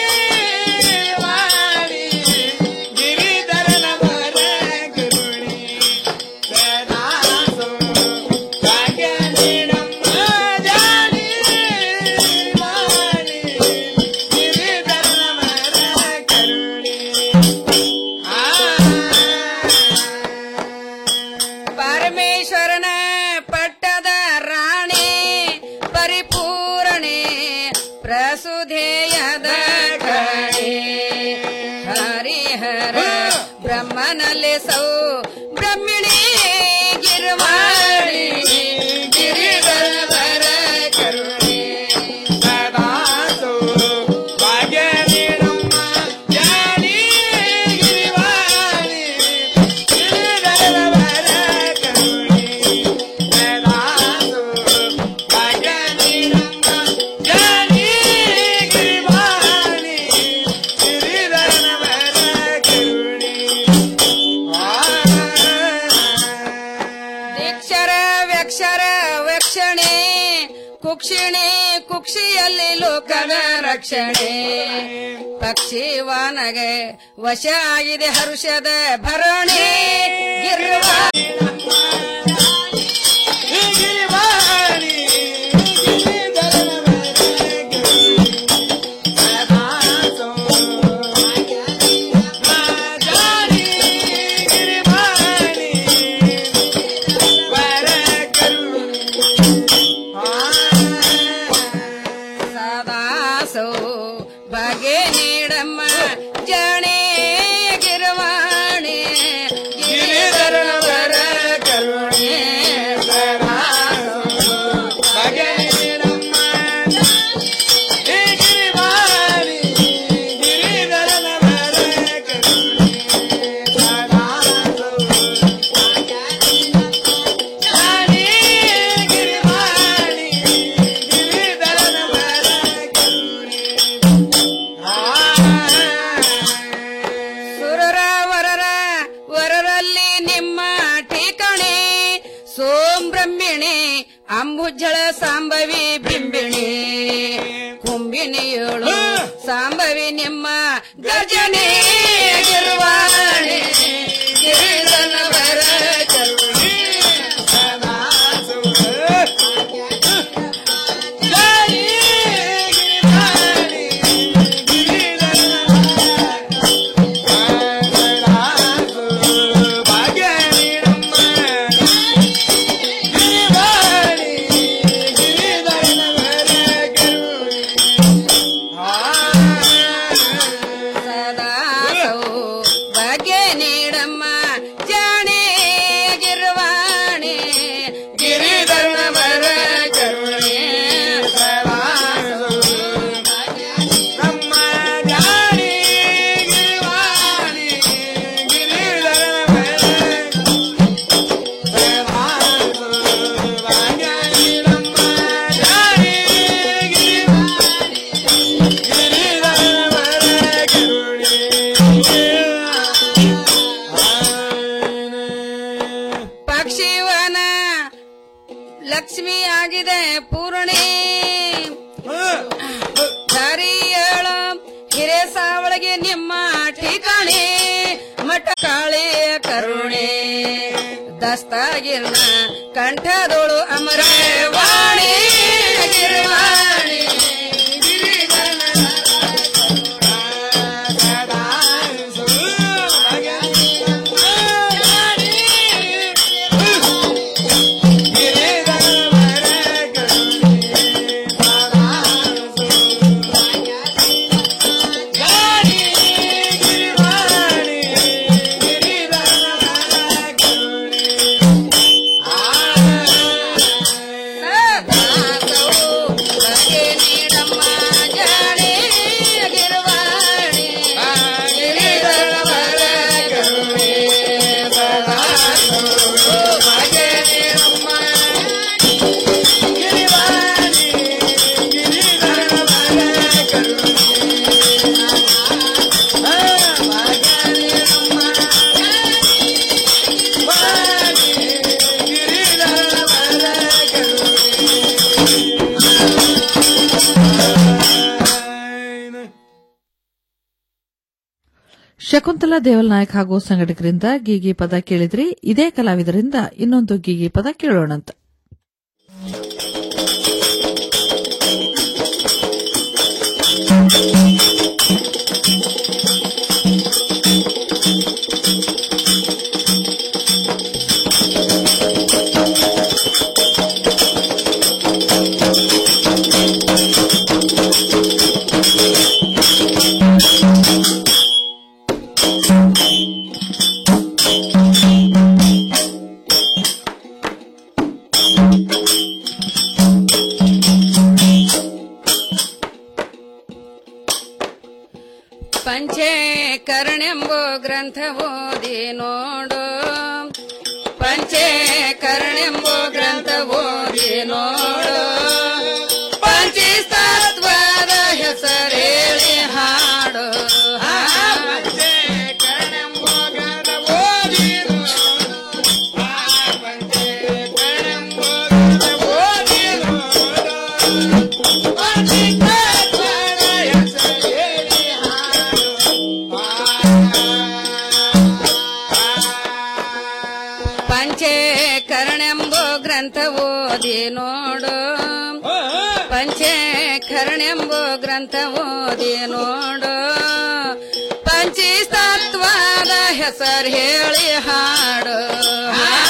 ವಾಣೆ ಗಿರಿಧರನವರ ಕರುಣೆ ಸದಾಸೌ ಭಾಗ್ಯ ನೀಡಮ್ಮ ಜಾಣೆ ವಾಣೆ ಪರಮೇಶ್ವರನ ಪಟ್ಟದ ರಾಣಿ ಪರಿಪೂರಣೆ ಪ್ರಸುಧೇಯದ ಗಣೆ ಹರಿಹರ ಬ್ರಹ್ಮನಲ್ಲಿ ಸೌ ಬ್ರಹ್ಮಿಣಿ ಗಿರ್ವಾಣಿ ಗಿರಿಧರವರ ಕರುಣೆ ಸದಾಸು ಭಾಗ್ಯ ನೀಡಮ್ಮ ಜಾನಿ ಗಿರಿವಾಣಿ ಗಿರಿಧರವರ ಕರುಣೆ ಸದಾಸು ಭಾಗ್ಯ ನೀಡಮ್ಮ ಜಾನಿ ಗಿರಿವಾಣಿ ಗಿರಿಧರವರ ಕರುಣೆ ದೀಕ್ಷರ ವ್ಯಕ್ಷರ ವಕ್ಷಣೆ ಕುಕ್ಷಿಣೆ ಕುಕ್ಷಿಯಲ್ಲಿ ಲೋಕದ ರಕ್ಷಣೆ ಪಕ್ಷಿವಾನಗೆ ವಶ ಆಗಿದೆ ಹರುಷದ ಭರಣೆ ಗಿರ್ವಾ ಗಿರಿವಾಣಿ ಸದಾಸೋ ಬಗೆ ನೀಡಮ್ಮ ಜಣೆ ಗಿರವಾಣೆ ಗಿರಿಧರವರ ಕರುಣೆ ಸದಾಸೋ ಬಗೆ ನೀಡಮ್ಮ ಗಿರಿವಾಣಿ ಗಿರಿಧರವರ ಕರುಣೆ ಸದಾಸೋ ಜಾಣೆ ಗಿರಿವಾಣಿ ಸುರರ ವರರ ವರರಲ್ಲಿ ನಿಮ್ಮ ಠಿಕಣೆ ಸೋಂ ಬ್ರಹ್ಮಿಣಿ ಅಂಬುಜಳ ಸಾಂಬವಿ ಬಿಂಬಿಣಿ ಕುಂಬಿ ಯೋಗಿನಿಯೋಳು ಸಾಂಬವಿ ನಿಮ್ಮ ಗರ್ಜನೆ ಗಿರುವಾಣಿ ಗಿರಿಧನವರ ಕರುಣೆ ಸದಾ ಭಾಗ್ಯ ನೀಡಮ್ಮ ಜಾಣೆ ಗಿರ್ವಾಣಿ ಗಿರಿಧರವರ ಕರುಣೆ ನಮ್ಮ ಜಾಣೆ ಗಿರ್ವಾಣಿ ಪಕ್ಷಿವನ ಲಕ್ಷ್ಮಿ ಆಗಿದೆ ಪೂರ್ಣಿ ದಾರಿಯಳು ಹಿರೇಸಾವಳಿಗೆ ನಿಮ್ಮ ಠಿಕಾಣಿ ಮಠ ಕಾಳಿಯ ಕರುಣೆ ದಸ್ತಾಗಿರ್ನ ಕಂಠದೋಳು ಅಮರ ವಾಣಿ ಗಿರಿವಾಣಿ ಶಕುಂತಲಾ ದೇವಲ್ ನಾಯಕ್ ಹಾಗೂ ಸಂಘಟಕರಿಂದ ಗೀಗಿ ಪದ ಕೇಳಿದ್ರಿ ಇದೇ ಕಲಾವಿದರಿಂದ ಇನ್ನೊಂದು ಗೀಗಿ ಪದ ಕೇಳೋಣಂತ ಪಂಚೇಕರಣೆಂಬ ಗ್ರಂಥ ಓದಿ ನೋಡು ಪಂಚೇಕರಣೆಂಬ ಗ್ರಂಥ ಓದಿ ನೋಡು ಪಂಚತತ್ವದ ಹೆಸರೇಳಿ ಹಾಡು ಪಂಚೇಕರಣೆಂಬ ಗ್ರಂಥ ಓದಿ ಪಂಚೇಕರಣೆಂಬ ಗ್ರಂಥ ಓದಿ ನೋಡು ಪಂಚೇಕರಣೆಂಬ ಗ್ರಂಥ ಓದಿ ನೋಡು ಪಂಚತತ್ವದ ಹೆಸರು ಹೇಳಿ ಹಾಡು